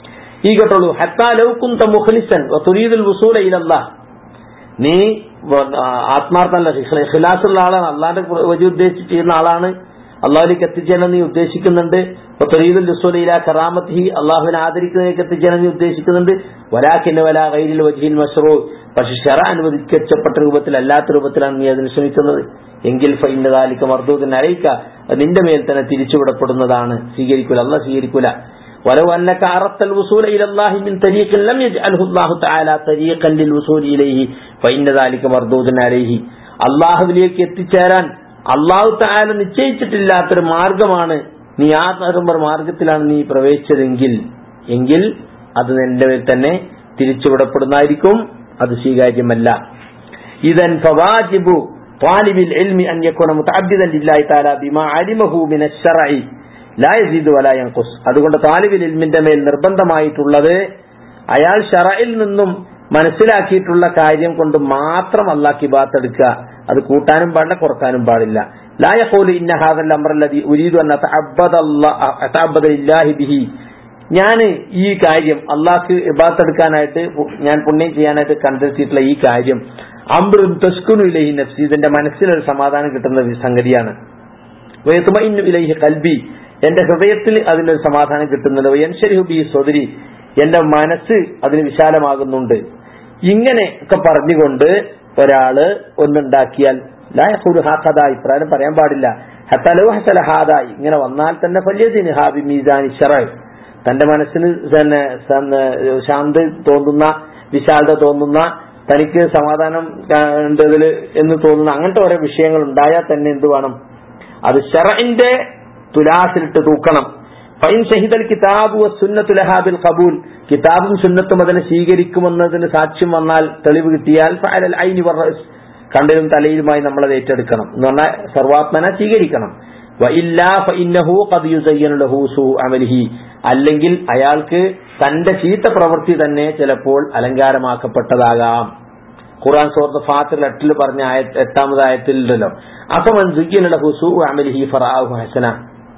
ഈ കേട്ടോളൂ ഹത്താ ലൗ കുന്ത മുഖ്ലിസൻ തുരീദുൽ വസൂല ഇലല്ലാഹ് നീ വ- ആ, ആത്മാർത്ഥമല്ല ഖില- ഖിലാസുള്ള ആളാണ് അള്ളാന്റെ വഴി ഉദ്ദേശിച്ച് ചെയ്യുന്ന ആളാണ് അള്ളാഹുലേക്ക് എത്തിച്ചേരാൻ നീ ഉദ്ദേശിക്കുന്നുണ്ട് തൊരീദുൽ റസൂലില കറാമത്തി അള്ളാഹുവിനെ ആദരിക്കുന്നതിലേക്ക് എത്തിച്ചേരാൻ നീ ഉദ്ദേശിക്കുന്നുണ്ട് വലാഖിന്റെ വല കൈരിൽ വജീൽ മഷറൂ പക്ഷെ ഷെറ അനുവദിക്കപ്പെട്ട രൂപത്തിൽ അല്ലാത്ത രൂപത്തിലാണ് നീ അതിന് ശ്രമിക്കുന്നത് എങ്കിൽ ഫൈന്റെ താലിക്ക് മർദ്ദൂത്തിന് അറിയിക്ക അത് നിന്റെ മേൽ തന്നെ തിരിച്ചുവിടപ്പെടുന്നതാണ് സ്വീകരിക്കൂല അല്ല സ്വീകരിക്കൂല ولو أنك أردت الوصول إلى الله من طريق لم يجعله الله تعالى طريقا للوصول إليه فإن ذلك مردود عليه അള്ളാഹുവിലേക്ക് എത്തിച്ചേരാൻ അള്ളാഹു താല നിശ്ചയിച്ചിട്ടില്ലാത്തൊരു മാർഗമാണ് നീ ആ തരം ഒരു മാർഗത്തിലാണ് നീ പ്രവേശിച്ചതെങ്കിൽ എങ്കിൽ അത് നിന്റെ മേൽ തന്നെ തിരിച്ചുവിടപ്പെടുന്നതായിരിക്കും അത് സ്വീകാര്യമല്ല ഇതൻ ഫവാജിബു طالب العلم أن يكون متعبدا لله تعالى بما علمه من الشرع لا يزيد ولا ينقص അതുകൊണ്ട് താലിബിൽ ഇൽമിന്റെ മേൽ നിർബന്ധമായിട്ടുള്ളത് അയാൾ ഷറയിൽ നിന്നും മനസ്സിലാക്കിയിട്ടുള്ള കാര്യം കൊണ്ട് മാത്രം അള്ളാഹ് കിബാത്ത് എടുക്കുക അത് കൂട്ടാനും പാടില്ല കുറക്കാനും പാടില്ല لا يقول إن هذا الأمر الذي أريد أن أتعبد الله أتعبد لله به ഞാൻ ഈ കാര്യം അള്ളാഹ്ക്ക് ഇബാത്ത് എടുക്കാനായിട്ട് ഞാൻ പുണ്യം ചെയ്യാനായിട്ട് കണ്ടെത്തിയിട്ടുള്ള ഈ കാര്യം അമ്രും തസ്കുനു ഇലഹി നഫ്സി ഇതിന്റെ മനസ്സിലൊരു സമാധാനം കിട്ടുന്ന ഒരു സംഗതിയാണ് വയത്തുമൈന്നു ഇലഹി കൽബി എന്റെ ഹൃദയത്തിൽ അതിനൊരു സമാധാനം കിട്ടുന്നുണ്ട് വയൻഷരിഹു ബി സ്വദരി എന്റെ മനസ്സ് അതിന് വിശാലമാകുന്നുണ്ട് ഇങ്ങനെ ഒക്കെ പറഞ്ഞുകൊണ്ട് ഒരാള് ഒന്നുണ്ടാക്കിയാൽ ലായഹുരു ഹാഖദ ഇപ്രാരം പറയാൻ പാടില്ല ഹത്തലോ ഹസല ഹാദായി ഇങ്ങനെ വന്നാൽ തന്നെ ഫല്യദിന് ഹാബി മീസാനി ഷറ തന്റെ മനസ്സിന് തന്നെ സന്ന- ശാന്തി തോന്നുന്ന വിശാലത തോന്നുന്ന തനിക്ക് സമാധാനം ഉണ്ടതിൽ എന്ന് തോന്നുന്ന അങ്ങനത്തെ ഓരോ വിഷയങ്ങൾ ഉണ്ടായാൽ തന്നെ എന്ത് വേണം അത് ഷറഇന്റെ തുലാസിലിട്ട് തൂക്കണം ഫൈൻ ഷഹിദൽ കിതാബു സുന്നത്തു ലഹാബിൽ ഖബൂൽ കിതാബും സുന്നത്തും അതിനെ സ്വീകരിക്കുമെന്നതിന് സാക്ഷ്യം വന്നാൽ തെളിവ് കിട്ടിയാൽ ഫഅലൽ ഐനി വറസ് കണ്ണിലും തലയിലുമായി നമ്മൾ അത് ഏറ്റെടുക്കണം എന്ന് പറഞ്ഞാൽ സർവാത്മന സ്വീകരിക്കണം വഇല്ലാ ഫഇന്നഹു ഖദ് യുസയ്യനു ലഹു സൂ അമലിഹി അല്ലെങ്കിൽ അയാൾക്ക് തന്റെ ചീത്ത പ്രവൃത്തി തന്നെ ചിലപ്പോൾ അലങ്കാരമാക്കപ്പെട്ടതാകാം ഖുർആൻ സൂറത്ത് ഫാത്തിൽ എട്ടിൽ പറഞ്ഞ ആയ- എട്ടാമത് ആയത്തിലുണ്ടല്ലോ അഫമൻ സുയ്യന ലഹു സൂ അമലിഹി ഫറാഹു ഹസന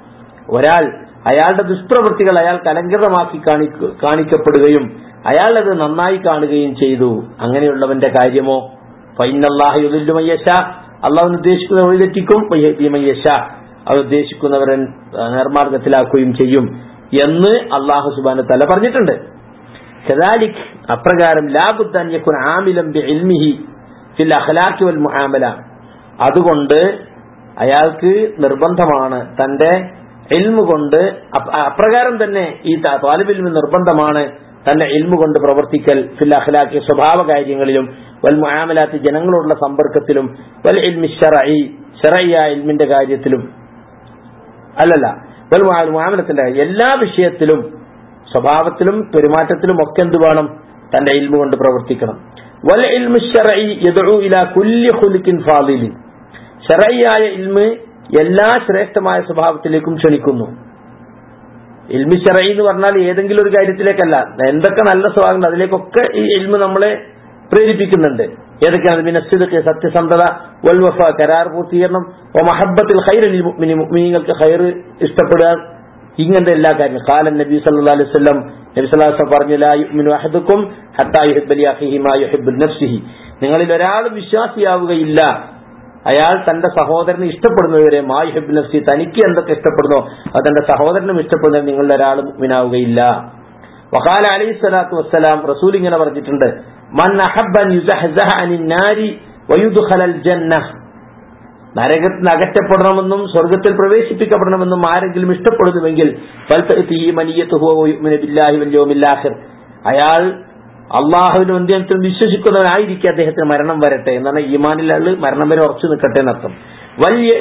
ഒരാൾ അയാളുടെ ദുഷ്പ്രവൃത്തികൾ അയാൾക്ക് അലങ്കൃതമാക്കി കാണിക്ക- കാണിക്കപ്പെടുകയും അയാൾ അത് നന്നായി കാണുകയും ചെയ്തു അങ്ങനെയുള്ളവന്റെ കാര്യമോ ഫൈനല്ലാഹുലുമയ്യഷ അള്ളാഹു ഉദ്ദേശിക്കുന്ന വഴി തെറ്റിക്കും വയ്യഹദിമയ്യഷ അത് ഉദ്ദേശിക്കുന്നവരെ നിർമാർഗത്തിലാക്കുകയും ചെയ്യും എന്ന് അള്ളാഹു സുബാന തല പറഞ്ഞിട്ടുണ്ട് കദാലിക് അപ്രകാരം ലാബുദ്ദാൻ യക്കുൻ ആമിലം ബി ഇൽമിഹി ഫിൽ അഖലാഖി വൽ മുആമല അതുകൊണ്ട് അയാൾക്ക് നിർബന്ധമാണ് തന്റെ ഇൽമു കൊണ്ട് അപ്- അപ്രകാരം തന്നെ ഈ താലിബിൽമ് നിർബന്ധമാണ് തന്റെ ഇൽമു കൊണ്ട് പ്രവർത്തിക്കൽ ഫിൽ അഖലാഖി സ്വഭാവ കാര്യങ്ങളിലും വൽ മുആമലാത്തി ജനങ്ങളോടുള്ള സമ്പർക്കത്തിലും വൽ ഇൽമി ഷറഈ ഷറഈയായ ഇൽമിന്റെ കാര്യത്തിലും അല്ലല്ല വൽ മുആ- മുആമലത്തിന്റെ കാര്യം. എല്ലാ വിഷയത്തിലും സ്വഭാവത്തിലും പെരുമാറ്റത്തിലും ഒക്കെ എന്ത് വേണം തന്റെ ഇൽമു കൊണ്ട് പ്രവർത്തിക്കണം വൽ ഇൽമു ഷറഈ യദ്ഉ ഇലാ കുല്ലി ഖുലുഖിൻ ഫാദിലിൻ ഷറഈയായ ഇൽമ് എല്ലാ ശ്രേഷ്ഠമായ സ്വഭാവത്തിലേക്കും ക്ഷണിക്കുന്നു ഇൽമി ഷറഈ എന്ന് പറഞ്ഞാൽ ഏതെങ്കിലും ഒരു കാര്യത്തിലേക്കല്ല എന്തൊക്കെ നല്ല സ്വഭാവങ്ങൾ അതിലേക്കൊക്കെ ഈ ഇൽമ് നമ്മളെ പ്രേരിപ്പിക്കുന്നുണ്ട് ഏതൊക്കെയാണ് മിനസ്സിദ് സത്യസന്ധത വൽവഫ കരാർ പൂർത്തീകരണം ഓ മഹബത്തിൽ ഖൈർ മുഅ്മിനീങ്ങൾക്ക് ഖൈർ ഇഷ്ടപ്പെടുക ഇങ്ങനത്തെ എല്ലാ കാര്യങ്ങളും കാലൻ നബി സല്ലല്ലാഹു അലൈഹി വസല്ലം നബി സല്ലല്ലാഹു അലൈഹി വസല്ലം പറഞ്ഞു ലാ യുഅ്മിനു അഹദുക്കും ഹത്താ യുഹിബ്ബ ലി അഖീഹി മാ യുഹിബ്ബു നഫ്സിഹി നിങ്ങളിൽ ഒരാളും വിശ്വാസിയാവുകയില്ല അയാൾ തന്റെ സഹോദരന് ഇഷ്ടപ്പെടുന്നവരെ മാ യുഹിബ്ബു നഫ്സി തനിക്ക് എന്തൊക്കെ ഇഷ്ടപ്പെടുന്നോ അത് തന്റെ സഹോദരനും ഇഷ്ടപ്പെടുന്നവർ നിങ്ങളിൽ ഒരാൾ മുഅ്മിനാവുകയില്ല വഖാല അലൈഹി സ്വലാത്തു വസ്സലാം റസൂൽ ഇങ്ങനെ പറഞ്ഞിട്ടുണ്ട് മൻ അഹബ്ബൻ യുസഹ്സഹ അനിൻ നാരി വയുദ്ഖലൽ ജന്നഹ് നരകത്തിൽ നിന്ന് അകറ്റപ്പെടണമെന്നും സ്വർഗത്തിൽ പ്രവേശിപ്പിക്കപ്പെടണമെന്നും ആരെങ്കിലും ഇഷ്ടപ്പെടുന്നുവെങ്കിൽ ഫൽതഅതി മനിയത്തുഹു വയുഅ്മിനു ബില്ലാഹി വൽ യൗമിൽ ആഖിർ അയാൾ അള്ളാഹുവിനും അന്ത്യത്തിലും വിശ്വസിക്കുന്നവനായിരിക്കും അദ്ദേഹത്തിന് മരണം വരട്ടെ എന്നാണ് ഈമാനിൽ ആള് മരണം വരെ ഉറച്ചു നിൽക്കട്ടെ എന്നർത്ഥം വലിയ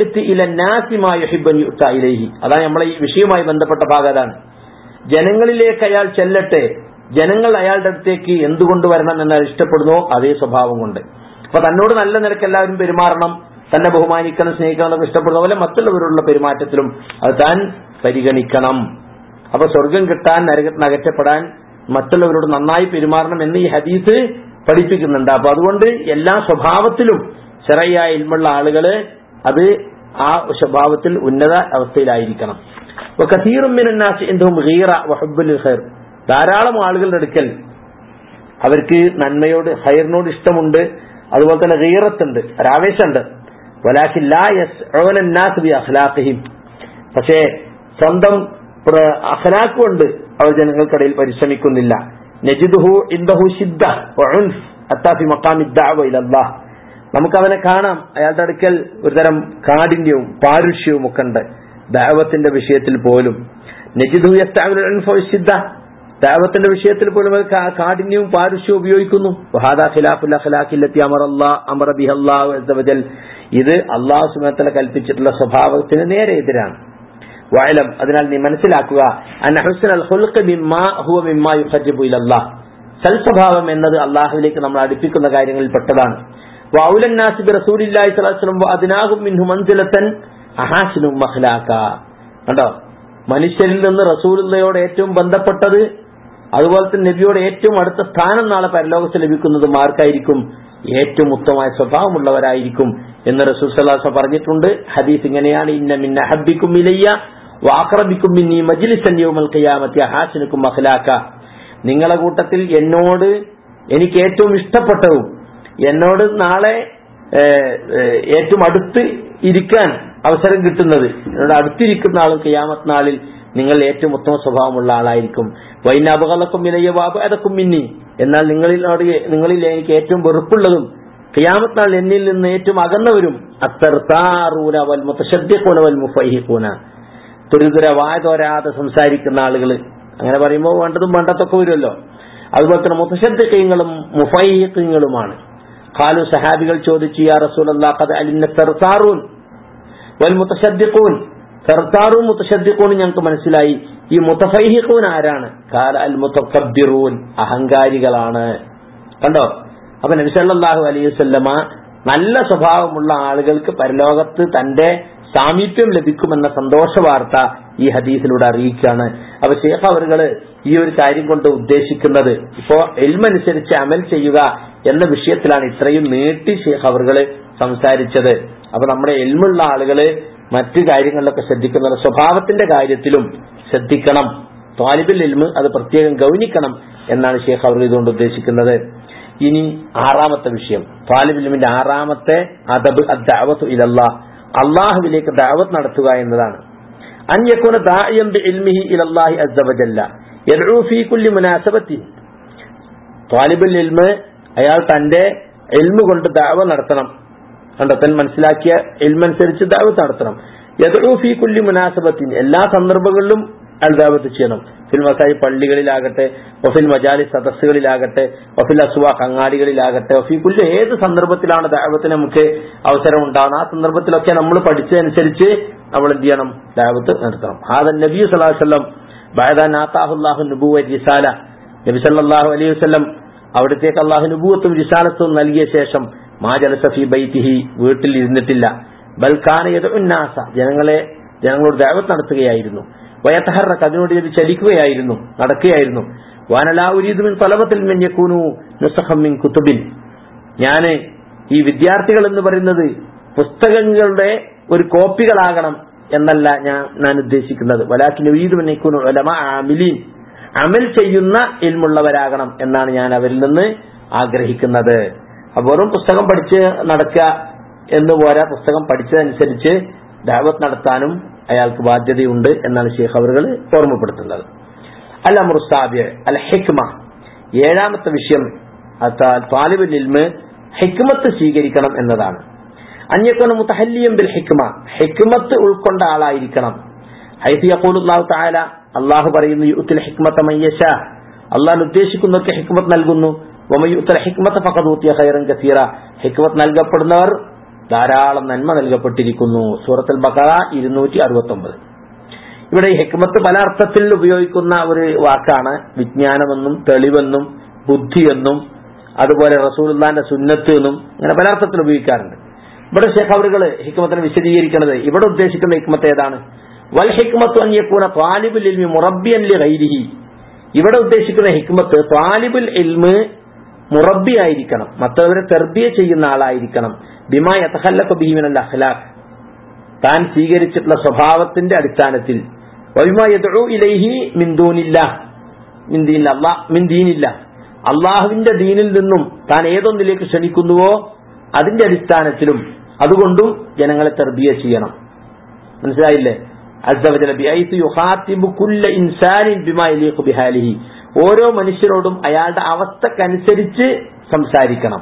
ഇലൈഹി അതാണ് നമ്മളെ ഈ വിഷയവുമായി ബന്ധപ്പെട്ട ഭാഗം അതാണ് ജനങ്ങളിലേക്ക് അയാൾ ചെല്ലട്ടെ ജനങ്ങൾ അയാളുടെ അടുത്തേക്ക് എന്തുകൊണ്ട് വരണം എന്നാൽ ഇഷ്ടപ്പെടുന്നോ അതേ സ്വഭാവം കൊണ്ട് അപ്പൊ തന്നോട് നല്ല നിരക്ക് എല്ലാവരും പെരുമാറണം തന്നെ ബഹുമാനിക്കണം സ്നേഹിക്കണം എന്നൊക്കെ ഇഷ്ടപ്പെടുന്ന പോലെ മറ്റുള്ളവരോടുള്ള പെരുമാറ്റത്തിലും അത് താൻ പരിഗണിക്കണം അപ്പൊ സ്വർഗം കിട്ടാൻ നരകത്തിന് അകറ്റപ്പെടാൻ മറ്റുള്ളവരോട് നന്നായി പെരുമാറണം എന്ന് ഈ ഹദീസ് പഠിപ്പിക്കുന്നുണ്ട് അപ്പൊ അതുകൊണ്ട് എല്ലാ സ്വഭാവത്തിലും ചെറിയ ഇൽമുള്ള ആളുകള് അത് ആ സ്വഭാവത്തിൽ ഉന്നത അവസ്ഥയിലായിരിക്കണം അപ്പൊ കസീറുമിനാസ് എന്തും ഗീറ വഹബുൽ ഖൈർ ധാരാളം ആളുകളുടെ അടുക്കൽ അവർക്ക് നന്മയോട് ഹൈറിനോട് ഇഷ്ടമുണ്ട് അതുപോലെ തന്നെ ഗീറത്തുണ്ട് ഒരാവേശമുണ്ട് വലാഖി ലാ യസ്ഊന നാസ് ബി അഖ്ലാഖിഹിം പക്ഷേ സ്വന്തം പ്ര- അഖ്ലാഖ് കൊണ്ട് അവർ ജനങ്ങൾക്കിടയിൽ പരിശ്രമിക്കുന്നില്ല നജിദുഹു ഇൻദഹു ശിദ്ദ വഉൻഫ് അത്താ ഫി മഖാമി ദഅവ ഇലല്ലാഹ് നമുക്ക് അവനെ കാണാം അയാളുടെ അടുക്കൽ ഒരുതരം കാഠിന്യവും പാരുഷ്യവും ഒക്കെ ഉണ്ട് ദൈവത്തിന്റെ വിഷയത്തിൽ പോലും നജിദു യസ്തഅമിലു ഉൻഫ വശിദ്ദ ദൈവത്തിന്റെ വിഷയത്തിൽ പോലും അത് കാ- കാഠിന്യവും പാരുഷ്യവും ഉപയോഗിക്കുന്നു വഹാദാ ഖിലാഫുൽ അഖ്ലാഖി ലത്തി അമറല്ലാ അമറ ബിഹല്ലാഹു അസ്സ വജൽ ഇത് അള്ളാഹു സുബ്ഹാനഹു കൽപ്പിച്ചിട്ടുള്ള സ്വഭാവത്തിന് നേരെ എതിരാണ് വഅലം അതിനാൽ നീ മനസ്സിലാക്കുക അന്ന ഹുസ്നൽ ഖുൽഖ് മിമ്മാ ഹുവ മിമ്മാ യുഖർരിബു ഇലല്ലാഹ് സൽസ്വഭാവം എന്നത് അള്ളാഹുവിലേക്ക് നമ്മൾ അടുപ്പിക്കുന്ന കാര്യങ്ങളിൽ പെട്ടതാണ് വഔലൻ നാസി ബി റസൂലില്ലാഹി സ്വല്ലല്ലാഹു അലൈഹി വസല്ലം വഅദ്നാഹും മിൻഹു മൻസിലതൻ അഹാസിനും മഖ്ലാക കണ്ടോ മനുഷ്യരിൽ നിന്ന് റസൂലുള്ളയോട് ഏറ്റവും ബന്ധപ്പെട്ടത് അതുപോലെ തന്നെ നബിയോട് ഏറ്റവും അടുത്ത സ്ഥാനം നാളെ പരലോകത്ത് ലഭിക്കുന്നത് ആർക്കായിരിക്കും ഏറ്റവും ഉത്തമമായ സ്വഭാവമുള്ളവരായിരിക്കും എന്ന് റസൂൽ സല്ലല്ലാഹു അലൈഹി വസല്ലം പറഞ്ഞിട്ടുണ്ട് ഹദീസ് ഇങ്ങനെയാണ് ഇന്ന മിന്ന ഹബ്ബിക്കും ഇലയ്യ വാഖറബിക്കും മിന്നി മജ്ലിസൻ യൗമൽ ഖിയാമത്തി അഹാസിനുക്കും മഖ്ലാക നിങ്ങളെ കൂട്ടത്തിൽ എന്നോട് എനിക്ക് ഏറ്റവും ഇഷ്ടപ്പെട്ടതും എന്നോട് നാളെ ഏഹ്, ഏഹ്, ഏറ്റവും അടുത്ത് ഇരിക്കാൻ അവസരം കിട്ടുന്നത് എന്നോട് അടുത്തിരിക്കുന്ന ആളും കിയാമത്ത് നാളിൽ നിങ്ങൾ ഏറ്റവും ഉത്തമ സ്വഭാവമുള്ള ആളായിരിക്കും വൈനാപകളക്കും വിലയ വാപകക്കും മിന്നി എന്നാൽ നിങ്ങളിലോട് നിങ്ങളിൽ എനിക്ക് ഏറ്റവും വെറുപ്പുള്ളതും കിയാമത്ത് നാൾ എന്നിൽ നിന്ന് ഏറ്റവും അകന്നവരും അത്തർത്താറൂന വൽ മുത്തശദ്ദിഖൂന വൽ മുഫൈഹിഖൂന തുരിതുര വായ തോരാതെ സംസാരിക്കുന്ന ആളുകൾ അങ്ങനെ പറയുമ്പോൾ വേണ്ടതും വേണ്ടതൊക്കെ വരുമല്ലോ അതുപോലെ തന്നെ മുത്തശദ്ദിഖീങ്ങളും മുഫൈഹിഖീങ്ങളുമാണ് ഖാലു സഹാബികൾ ചോദിച്ചു യാ റസൂലല്ലാ ഖദ് അലിന്ന സർസാറൂൻ വൽ മുത്തശദ്ദിഖൂൻ സർസാറും മുത്തശദ്ദിഖൂനും ഞങ്ങൾക്ക് മനസ്സിലായി ഈ മുത്തഫൈഹിഖൂൻ ആരാണ് കാല അൽ മുത്തക്കബ്ബിറൂൻ അഹങ്കാരികളാണ് കണ്ടോ അപ്പൊ നബി സല്ലല്ലാഹു അലൈഹി വസല്ലമ നല്ല സ്വഭാവമുള്ള ആളുകൾക്ക് പരലോകത്ത് തന്റെ സാമീപ്യം ലഭിക്കുമെന്ന സന്തോഷ വാർത്ത ഈ ഹദീസിലൂടെ അറിയിക്കുകയാണ് അപ്പൊ ഷേഖ് അവറുകള് ഈ ഒരു കാര്യം കൊണ്ട് ഉദ്ദേശിക്കുന്നത് ഇപ്പോ എൽമനുസരിച്ച് അമൽ ചെയ്യുക എന്ന വിഷയത്തിലാണ് ഇത്രയും നീട്ടി ഷേഖ് അവറുകള് സംസാരിച്ചത് അപ്പൊ നമ്മുടെ എൽമുള്ള ആളുകള് മറ്റു കാര്യങ്ങളിലൊക്കെ ശ്രദ്ധിക്കുന്ന സ്വഭാവത്തിന്റെ കാര്യത്തിലും ശ്രദ്ധിക്കണം ത്വാലിബിൽ എൽമ് അത് പ്രത്യേകം ഗൗനിക്കണം എന്നാണ് ഷേഖ് അവർ ഇതുകൊണ്ട് ഉദ്ദേശിക്കുന്നത് ഇനി ആറാമത്തെ വിഷയം താലിബിലിമിന്റെ ആറാമത്തെ അദബ് അദ്ദാവത്തു ഇലല്ലാ അള്ളാഹുവിലേക്ക് ദാവത്ത് നടത്തുക എന്നതാണ് അൻ യകൂന ദാഇയം ബിഇൽമിഹി ഇലല്ലാഹി അസ്സ വജല്ല യദ്ഉ ഫീ കുല്ലി മുനാസബത്തിൻ താലിബുൽ ഇൽമ് അയാൾ തന്റെ ഇൽമു കൊണ്ട് ദാവ നടത്തണം കണ്ടോ താൻ മനസ്സിലാക്കിയ ഇൽമനുസരിച്ച് ദാവത്ത് നടത്തണം യദ്ഉ ഫീ കുല്ലി മുനാസബത്തിൻ എല്ലാ സന്ദർഭങ്ങളിലും അയാൾ ദാവത്ത് ചെയ്യണം ഫിൽ മസായി പള്ളികളിലാകട്ടെ ഒഫിൽ മജാലി സദസ്സുകളിലാകട്ടെ ഒഫിൽ അസുവാ അങ്ങാടികളിലാകട്ടെ ഒഫി കുല്ലി ഏത് സന്ദർഭത്തിലാണ് ദാവത്തിന് നമുക്ക് അവസരം ഉണ്ടാകുന്നത് ആ സന്ദർഭത്തിലൊക്കെ നമ്മൾ പഠിച്ചതനുസരിച്ച് നമ്മൾ എന്ത് ചെയ്യണം ദാവത്ത് നടത്തണം ആദൻ നബി സല്ലല്ലാഹു അലൈഹി വസല്ലം ബഅദ നാതാഹുല്ലാഹു നുബുവ റിസാല നബി സല്ലല്ലാഹു അലൈഹി വസല്ലം അവിടത്തേക്ക് അള്ളാഹു നുബൂവത്തും റിസാലത്തും നൽകിയ ശേഷം മാ ജലസഫി ബൈത്തിഹി വീട്ടിൽ ഇരുന്നിട്ടില്ല ബൽഖാന ഉന്നാസ ജനങ്ങളെ ജനങ്ങളോട് ദാവത്ത് നടത്തുകയായിരുന്നു വയത്തഹറക്ക് അതിനോട് ഇത് ചലിക്കുകയായിരുന്നു നടക്കുകയായിരുന്നു വാനലാവുരീതുമിൻ തലവത്തിൽ മെഞ്ഞക്കൂനു നുസഹമ്മിൻ കുത്തുബിൻ ഞാന് ഈ വിദ്യാർത്ഥികൾ എന്ന് പറയുന്നത് പുസ്തകങ്ങളുടെ ഒരു കോപ്പികളാകണം എന്നല്ല ഞാൻ ഞാൻ ഉദ്ദേശിക്കുന്നത് വലാക്കിന് വീതുമെന്നേക്കുന്നു ഒലമ ആമിലീൻ അമൽ ചെയ്യുന്ന ഇൽമുള്ളവരാകണം എന്നാണ് ഞാൻ അവരിൽ നിന്ന് ആഗ്രഹിക്കുന്നത് വെറും പുസ്തകം പഠിച്ച് നടക്കുക എന്ന് പോരാ പുസ്തകം പഠിച്ചതനുസരിച്ച് ദാവത്ത് നടത്താനും അയാൾക്ക് ബാധ്യതയുണ്ട് എന്നാണ് ഷെയ്ഖ് അവറുകൾ ഓർമ്മപ്പെടുത്തുന്നത് അൽ അമുറുസാബിയ അൽ ഹിക്മ ഏഴാമത്തെ വിഷയം താലിബുൽ ഇൽമ് ഹിക്മത്ത് സ്വീകരിക്കണം എന്നതാണ് അന്യക്കൊന്ന് മുത്തഹല്ലിയം ബിൽ ഹിക്മ ഹിക്മത്ത് ഉൾക്കൊണ്ട ആളായിരിക്കണം ഹൈഫി യഖൂലുല്ലാഹു തആല അള്ളാഹു പറയുന്നു യുത്തിൽ ഹിക്മത്ത മയ്യശ അള്ളാഹ് ഉദ്ദേശിക്കുന്നവർക്ക് ഹിക്മത്ത് നൽകുന്നു വമയുത്തൽ ഹിക്മത്ത് ഫഖദൂത്തിയ ഖൈറൻ കസീറ ഹിക്മത്ത് നൽകപ്പെടുന്നവർ ധാരാളം നന്മ നൽകപ്പെട്ടിരിക്കുന്നു സൂറത്തുൽ ബഖറ ഇരുന്നൂറ്റി അറുപത്തി ഒമ്പത് ഇവിടെ ഈ ഹിക്മത്ത് പല അർത്ഥത്തിൽ ഉപയോഗിക്കുന്ന ഒരു വാക്കാണ് വിജ്ഞാനമെന്നും തെളിവെന്നും ബുദ്ധിയെന്നും അതുപോലെ റസൂലുള്ളാന്റെ സുന്നത്ത് എന്നും അങ്ങനെ പല അർത്ഥത്തിൽ ഉപയോഗിക്കാറുണ്ട് ഇവിടെ ഷെയ്ഖ് അവറുകൾ ഹിക്മത്തിനെ വിശദീകരിക്കുന്നത് ഇവിടെ ഉദ്ദേശിക്കുന്ന ഹിക്മത്ത് ഏതാണ് വൽ ഹിക്മത്ത് അന്യക്കൂന താലിബുൽ ഇൽമി മുറബിയൻ ലി ഗൈരിഹി ഇവിടെ ഉദ്ദേശിക്കുന്ന ഹിക്മത്ത് താലിബുൽ ഇൽമ് മുറബി ആയിരിക്കണം മറ്റുള്ളവരെ തെർബിയ ചെയ്യുന്ന ആളായിരിക്കണം ബിമാ യതഹല്ലഖു ബിഹി മിനൽ അഖ്ലാഖ് താൻ സ്വീകരിച്ചിട്ടുള്ള സ്വഭാവത്തിന്റെ അടിസ്ഥാനത്തിൽ വൈമാ യദ്ഉ ഇലൈഹി മിൻ ദൂനില്ലാഹ് മിൻ ദീനില്ല അല്ലാഹ് മിൻ ദീനില്ല അള്ളാഹുവിന്റെ ദീനിൽ നിന്നും താൻ ഏതൊന്നിലേക്ക് ക്ഷണിക്കുന്നുവോ അതിന്റെ അടിസ്ഥാനത്തിലും അതുകൊണ്ടും ജനങ്ങളെ തെർബിയ ചെയ്യണം മനസ്സിലായില്ലേ അസ്സവജല ബിഐത്ത് യുഖാത്തിബു കുല്ല ഇൻസാനിൻ ബിമാ യലീഖു ബിഹാലിഹി ഓരോ മനുഷ്യരോടും അയാളുടെ അവസ്ഥക്കനുസരിച്ച് സംസാരിക്കണം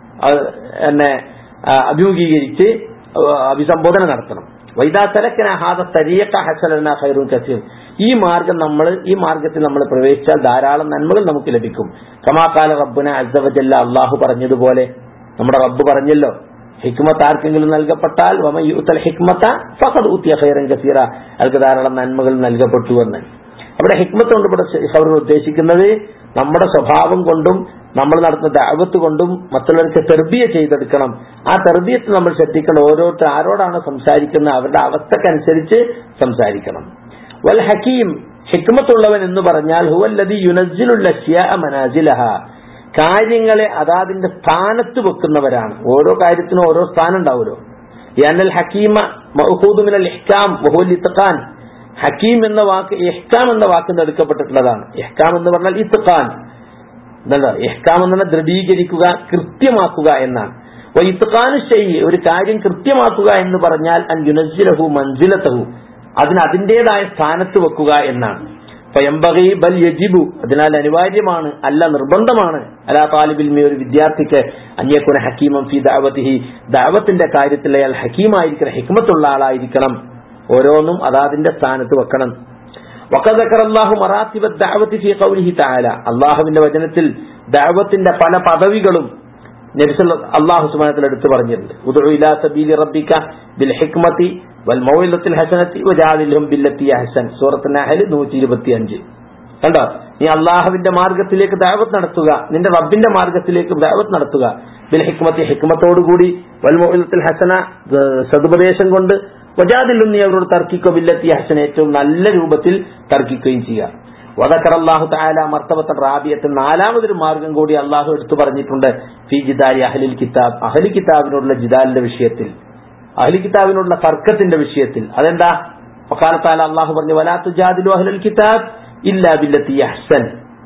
എന്നെ അഭിമുഖീകരിച്ച് അഭിസംബോധന നടത്തണം വൈദാ തലക്കന ഹാദ തരീഖ ഹസലന ഖൈറുൻ കസീർ ഈ മാർഗം നമ്മൾ ഈ മാർഗത്തിൽ നമ്മൾ പ്രവേശിച്ചാൽ ധാരാളം നന്മകൾ നമുക്ക് ലഭിക്കും കമാകാല റബ്ബുന അസ്സവജല്ല അള്ളാഹു പറഞ്ഞതുപോലെ നമ്മുടെ റബ്ബ് പറഞ്ഞല്ലോ ഹിക്മത്ത് ആർക്കെങ്കിലും നൽകപ്പെട്ടാൽ വമയൂത്തൽ ഹിക്മത്ത ഫഖദ് ഊത്തിയ ഖൈറൻ കസീറ അയാൾക്ക് ധാരാളം നന്മകൾ നൽകപ്പെട്ടു എന്ന് അവിടെ ഹിക്മത്ത് കൊണ്ട് ഇവിടെ അവർ ഉദ്ദേശിക്കുന്നത് നമ്മുടെ സ്വഭാവം കൊണ്ടും നമ്മൾ നടത്തുന്ന ദാവത്ത് കൊണ്ടും മറ്റുള്ളവർക്ക് തെർബിയ ചെയ്തെടുക്കണം ആ തെർബിയത്ത് നമ്മൾ ശ്രദ്ധിക്കണം ഓരോരുത്തർ ആരോടാണ് സംസാരിക്കുന്നത് അവരുടെ അവസ്ഥക്കനുസരിച്ച് സംസാരിക്കണം വൽ ഹക്കീം ഹിക്മത്തുള്ളവൻ എന്ന് പറഞ്ഞാൽ ഹുവല്ലതി യുനസിലുള്ള മനാസിലഹ കാര്യങ്ങളെ അതാതിന്റെ സ്ഥാനത്ത് വെക്കുന്നവരാണ് ഓരോ കാര്യത്തിനും ഓരോ സ്ഥാനം ഉണ്ടാവുമല്ലോ യാനൽ ഹക്കീമ മഹൂദുമിനൽ ഇഹ്കാം വഹുൽ ഇത്തഖാൻ ഹക്കീം എന്ന വാക്ക് ഇഹ്കാം എന്ന വാക്കിൽ നിന്ന് എടുക്കപ്പെട്ടിട്ടുള്ളതാണ് ഇഹ്കാം എന്ന് പറഞ്ഞാൽ ഇത്തഖാൻ എന്നല്ല ഇഹ്കാം എന്ന് പറഞ്ഞാൽ ദൃഢീകരിക്കുക കൃത്യമാക്കുക എന്നാണ് ഇത്തഖാനു ചെയ് ഒരു കാര്യം കൃത്യമാക്കുക എന്ന് പറഞ്ഞാൽ അൻ യുനസിലഹു മൻസിലത്തഹു അതിന് അതിന്റേതായ സ്ഥാനത്ത് വെക്കുക എന്നാണ് ഫയംബകി ബൽ യജിബു അതിനാൽ അനിവാര്യമാണ് അല്ല നിർബന്ധമാണ് അലാ താലിബിൽ ഒരു വിദ്യാർത്ഥിക്ക് അന്യക്കുന ഹക്കീമം ഫി ദാവത്തിഹി ദാവത്തിന്റെ കാര്യത്തിൽ അയാൾ ഹക്കീമായിരിക്കണം ഹിക്മത്തുള്ള ആളായിരിക്കണം ഓരോന്നും അതാതിന്റെ സ്ഥാനത്ത് വെക്കണം വക്കതക്കറല്ലാഹു മറാത്തിബ ദാവത്തി ഫി ഖൗലിഹി തആല അള്ളാഹുവിന്റെ വചനത്തിൽ ദാവത്തിന്റെ പല പദവികളും നബിസല്ല അള്ളാഹു സുബ്ഹാനഹു എടുത്തു പറഞ്ഞിട്ടുണ്ട് ഉദഉ ഇലാ സബീലി റബ്ബിക ബിൽ ഹിക്മതി വൽ മൗഇലത്തിൽ ഹസനത്തി വജാലിൽഹും ബില്ലത്തി അഹ്സൻ സൂറത്ത് നഹൽ 125 കണ്ടോ നീ അള്ളാഹുവിന്റെ മാർഗത്തിലേക്ക് ദാവത്ത് നടത്തുക നിന്റെ റബ്ബിന്റെ മാർഗത്തിലേക്ക് ദാവത്ത് നടത്തുക ബിൽ ഹിക്മത്തി ഹിക്മത്തോടുകൂടി വൽ മൗഇലത്തിൽ ഹസന സതുപദേശം കൊണ്ട് വജാദിലും നീ അവരോട് തർക്കിക്കോ ബില്ലത്തി ഹസന ഏറ്റവും നല്ല രൂപത്തിൽ തർക്കിക്കുകയും ചെയ്യുക വദക്കർ അള്ളാഹു താല മർത്തബത്തൻ റാബിയത്തിൽ നാലാമതൊരു മാർഗം കൂടി അള്ളാഹു എടുത്തു പറഞ്ഞിട്ടുണ്ട് ഫി ജിദാരി അഹലിൽ കിതാബ് അഹലി കിതാബിനോടുള്ള ജിദാലിന്റെ വിഷയത്തിൽ അഹലി കിതാബിനോടുള്ള തർക്കത്തിന്റെ വിഷയത്തിൽ അതെന്താ വക്കാലത്താല അള്ളാഹു പറഞ്ഞു വലാത്തു ജാദിലു അഹ്ലൽ കിതാബ് ഇല്ലാ ബില്ലത്തി അഹ്സൻ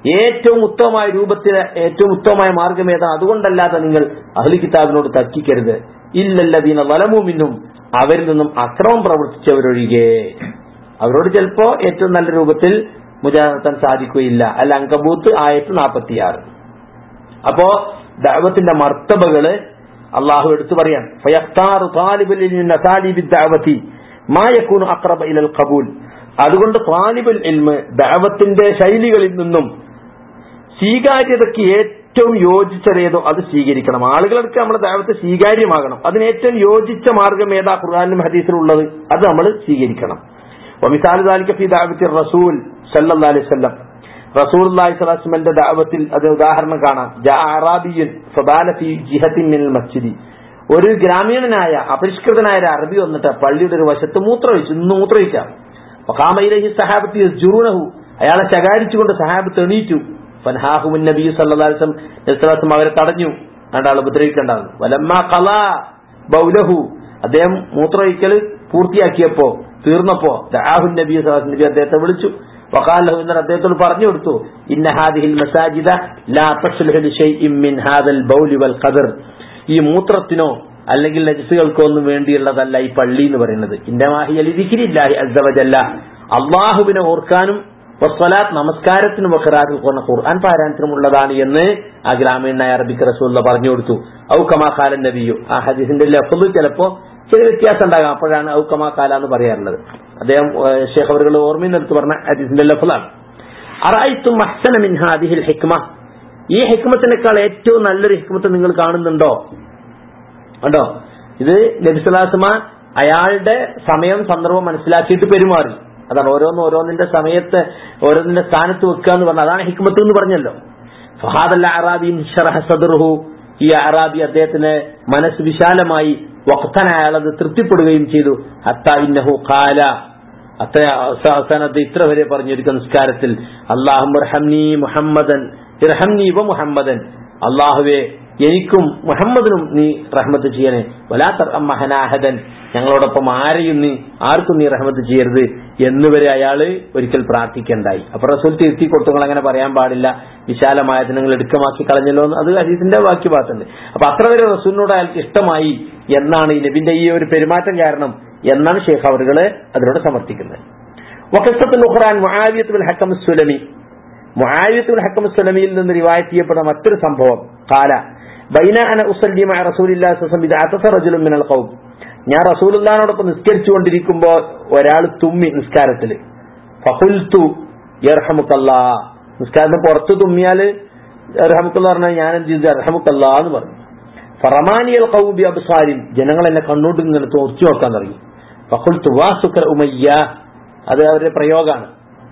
ഏറ്റവും ഉത്തമമായ രൂപത്തിൽ ഏറ്റവും ഉത്തമമായ മാർഗം ഏതാണ് അതുകൊണ്ടല്ലാതെ നിങ്ങൾ അഹ്ലി കിതാബിനോട് തർക്കിക്കരുത് ഇല്ലല്ലതീന വലമുമിന്നും അവരിൽ നിന്നും അക്രമം പ്രവർത്തിച്ചവരൊഴികെ അവരോട് ചിലപ്പോ ഏറ്റവും നല്ല രൂപത്തിൽ മുജാഹത്താൻ സാധിക്കുകയില്ല അല്ല അങ്കബൂത്ത് ആയത്ത് നാൽപ്പത്തിയാറ് അപ്പോ ദഅവത്തിന്റെ മർത്തബകള് അള്ളാഹു എടുത്തു പറയാൻ ഫയഖ്താറു താലിബുൽ ഇൽമി മിൻ അസാലിബി ദഅവതി മാ യകൂനു അഖറബ ഇലൽ ഖബൂൽ അതുകൊണ്ട് താലിബുൽ ഇൽമ് ദഅവത്തിന്റെ ശൈലികളിൽ നിന്നും സ്വീകാര്യതയ്ക്ക് ഏറ്റവും യോജിച്ചതേതോ അത് സ്വീകരിക്കണം ആളുകൾക്ക് നമ്മുടെ ദൈവത്തെ സ്വീകാര്യമാകണം അതിന് ഏറ്റവും യോജിച്ച മാർഗം ഏതാ ഖുർആാനും ഹദീസിലും ഉള്ളത് അത് നമ്മൾ സ്വീകരിക്കണം ومثال ذلك في دعوة الرسول صلى الله عليه وسلم റസൂൽ സ്വലാസ്മന്റെ ദാവത്തിൽ അത് ഉദാഹരണം കാണാം ജാ അറാബിയൻ ഫബാല ഫി ജിഹത്തിൻ മിനൽ മസ്ജിദി ഒരു ഗ്രാമീണനായ അപരിഷ്കൃതനായ ഒരു അറബി വന്നിട്ട് പള്ളിയുടെ ഒരു വശത്ത് മൂത്രമൊഴിച്ചു ഇന്ന് മൂത്രമൊഴിക്കാം ഫഖാമയിലഹി സഹാബത്തി യസ്ജുറൂനഹു അയാളെ ശകാരിച്ചുകൊണ്ട് സഹാബത്ത് എണീറ്റു ഫൻഹാഹുമുൻ നബി സല്ലല്ലാഹു അലൈഹി വസല്ലം അവരെ തടഞ്ഞു രണ്ടാൾ ഉപദ്രവിക്കണ്ടാകും വലമ്മ ഖല ബൗലഹു അദ്ദേഹം മൂത്രമൊഴിക്കൽ പൂർത്തിയാക്കിയപ്പോ തീർന്നപ്പോ ദആഹുൻ നബി സല്ലല്ലാഹു അലൈഹി നബി അദ്ദേഹത്തെ വിളിച്ചു وقال له ان അദ്ദേഹത്തോട് പറഞ്ഞു കൊടുത്തു ഇന്ന ഹാദിഹിൽ മസാജിദ ലാ തസ്ലുഹു ലിശൈഇൻ മിൻ ഹാദൽ ബൗൽ വൽ ഖദർ ഈ മൂത്രത്തിനോ അല്ലെങ്കിൽ നജസുകൾക്കോ ഒന്നും വേണ്ടിയുള്ളതല്ല ഈ പള്ളി എന്ന് പറയുന്നത് ഇന്നമാഹിയൽ ദിക്രില്ലാഹി അസ്സവജല്ല അള്ളാഹുവിനെ ഓർക്കാനും വസ്സലാത്ത് നമസ്കാരത്തിനും വഖറാത്തിൽ കൊണ്ട ഖുർആൻ പാരായണത്തിനും ഉള്ളതാണ് എന്ന് ആ ഗ്രാമീണനായ അറബിക്ക് റസൂല്ല പറഞ്ഞു കൊടുത്തു ഔ കമാ ഖാലൻ നബിയു ആ ഹദീസിന്റെ ലഫ്ള് ചിലപ്പോ ചെറിയ വ്യത്യാസം ഉണ്ടാകാം അപ്പോഴാണ് ഔ കമാ കാല എന്ന് പറയാറുള്ളത് അദ്ദേഹം ഷേഖ് അവറുകൾ ഓർമ്മയെടുത്ത് പറഞ്ഞ ഹദീസിന്റെ ലഫ്ളാണ് അറായിത്തും അഹ്സന മിൻ ഹാദിഹിൽ ഹിക്മ ഈ ഹിക്മത്തിനേക്കാൾ ഏറ്റവും നല്ലൊരു ഹിക്മത്ത് നിങ്ങൾ കാണുന്നുണ്ടോ കണ്ടോ ഇത് നബിസുലാസമ അയാളുടെ സമയം സന്ദർഭം മനസ്സിലാക്കിയിട്ട് പെരുമാറി അതാണ് ഓരോന്ന് ഓരോന്നിന്റെ സമയത്ത് ഓരോന്നിന്റെ സ്ഥാനത്ത് വെക്കുക എന്ന് പറഞ്ഞാൽ അതാണ് ഹിക്മത്ത് എന്ന് പറഞ്ഞല്ലോ ഫഹാദല്ല അറാബി സദർഹു ഈ അറാബി അദ്ദേഹത്തിന് മനസ്സ് വിശാലമായി വക്തന അയാളത് തൃപ്തിപ്പെടുകയും ചെയ്തു അത്താവിന്നഹു കാല അത്ര അവസാനത്ത് ഇത്ര വരെ പറഞ്ഞൊരുക്ക നിസ്കാരത്തിൽ അള്ളാഹുറഹംനി മുഹമ്മദൻ ഇർഹംനി വ മുഹമ്മദൻ അള്ളാഹുവെ എനിക്കും മുഹമ്മദിനും നീ റഹ്മത്ത് ചെയ്യണേ വലാത്തർ മഹനാഹദൻ ഞങ്ങളോടൊപ്പം ആരെയും നീ ആർക്കും നീ റഹ്മത്ത് ചെയ്യരുത് എന്നുവരെ അയാള് ഒരിക്കൽ പ്രാർത്ഥിക്കണ്ടായി അപ്പൊ റസൂൽ തിരുത്തി കൊടുത്തു അങ്ങനെ പറയാൻ പാടില്ല വിശാലമായത് നിങ്ങൾ എടുക്കമാക്കി കളഞ്ഞല്ലോ എന്ന് അത് അജീതിന്റെ ബാക്കി ഭാഗത്തുണ്ട് അപ്പൊ അത്ര വരെ റസൂലിനോട് അയാൾക്ക് ഇഷ്ടമായി എന്നാണ് ഈ നബിന്റെ ഈ ഒരു പെരുമാറ്റം കാരണം എന്നാണ് ഷേഖ് അവറുകള് അതിനോട് സമർത്ഥിക്കുന്നത് വക്കസ്തത്തുൽ ഖുർആൻ മുആവിയത്തുൽ ഹക്കം സുലമി മുആവിയത്തുൽ ഹക്കം സുലമിയിൽ നിന്ന് റിവായത്ത് ചെയ്യപ്പെടുന്ന മറ്റൊരു സംഭവം കാല ബൈന അന ഉസല്ലി മഅ റസൂലില്ലാഹി സ്വല്ലല്ലാഹു അലൈഹി വസല്ലം ഇദാ റജുലുൻ മിനൽ ഖൗം ഞാൻ റസൂലുള്ളാഹിനോടൊപ്പം നിസ്കരിച്ചുകൊണ്ടിരിക്കുമ്പോ ഒരാൾ തുമ്മി നിസ്കാരത്തില് ഫഖുൽതു യർഹമുക്കല്ലാ നിസ്കാരത്തിന് പുറത്ത് തുമ്മിയാല് അർഹമുക്കല്ല പറഞ്ഞാൽ ഞാൻ എന്ത് ചെയ്തു അർഹമുക്കല്ലാ എന്ന് പറഞ്ഞു ഫറമാനിയൽ കൗബി അബ്സാരിൻ ജനങ്ങൾ എന്നെ കണ്ണോട്ട് ഇങ്ങനെ തോർച്ചു നോക്കാൻ തുടങ്ങി ഫഖുൽതു വാ സുക്ര ഉമയ്യ അത് അവരുടെ പ്രയോഗമാണ്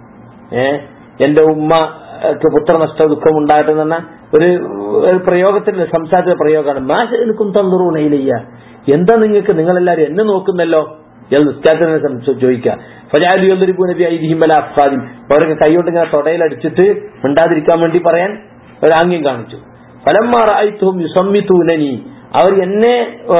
ഏ എന്റെ ഉമ്മക്ക് പുത്രനഷ്ട ദുഃഖം ഉണ്ടാകട്ടെ എന്ന ഒരു ഒരു പ്രയോഗത്തിൽ സംസാരിച്ച പ്രയോഗമാണ് മാഷ എനിക്കും തന്നുറൂണയിലയ്യ എന്താ നിങ്ങൾക്ക് നിങ്ങളെല്ലാരും എന്നെ നോക്കുന്നല്ലോ ഇയാൾ നിസ്കാരത്തിനെ സംബന്ധിച്ച് ചോദിക്കുക ഫജാലി ഒന്നൊരു നബി ഐതിഹിമല അഫ്സാദിൻ അവരൊക്കെ കൈകൊണ്ട് ഇങ്ങനെ തൊടയിലടിച്ചിട്ട് മിണ്ടാതിരിക്കാൻ വേണ്ടി പറയാൻ ഒരു ആംഗ്യം കാണിച്ചു ഫലന്മാർ ആയിത്തും യുസമ്മിത്തൂനനി അവർ എന്നെ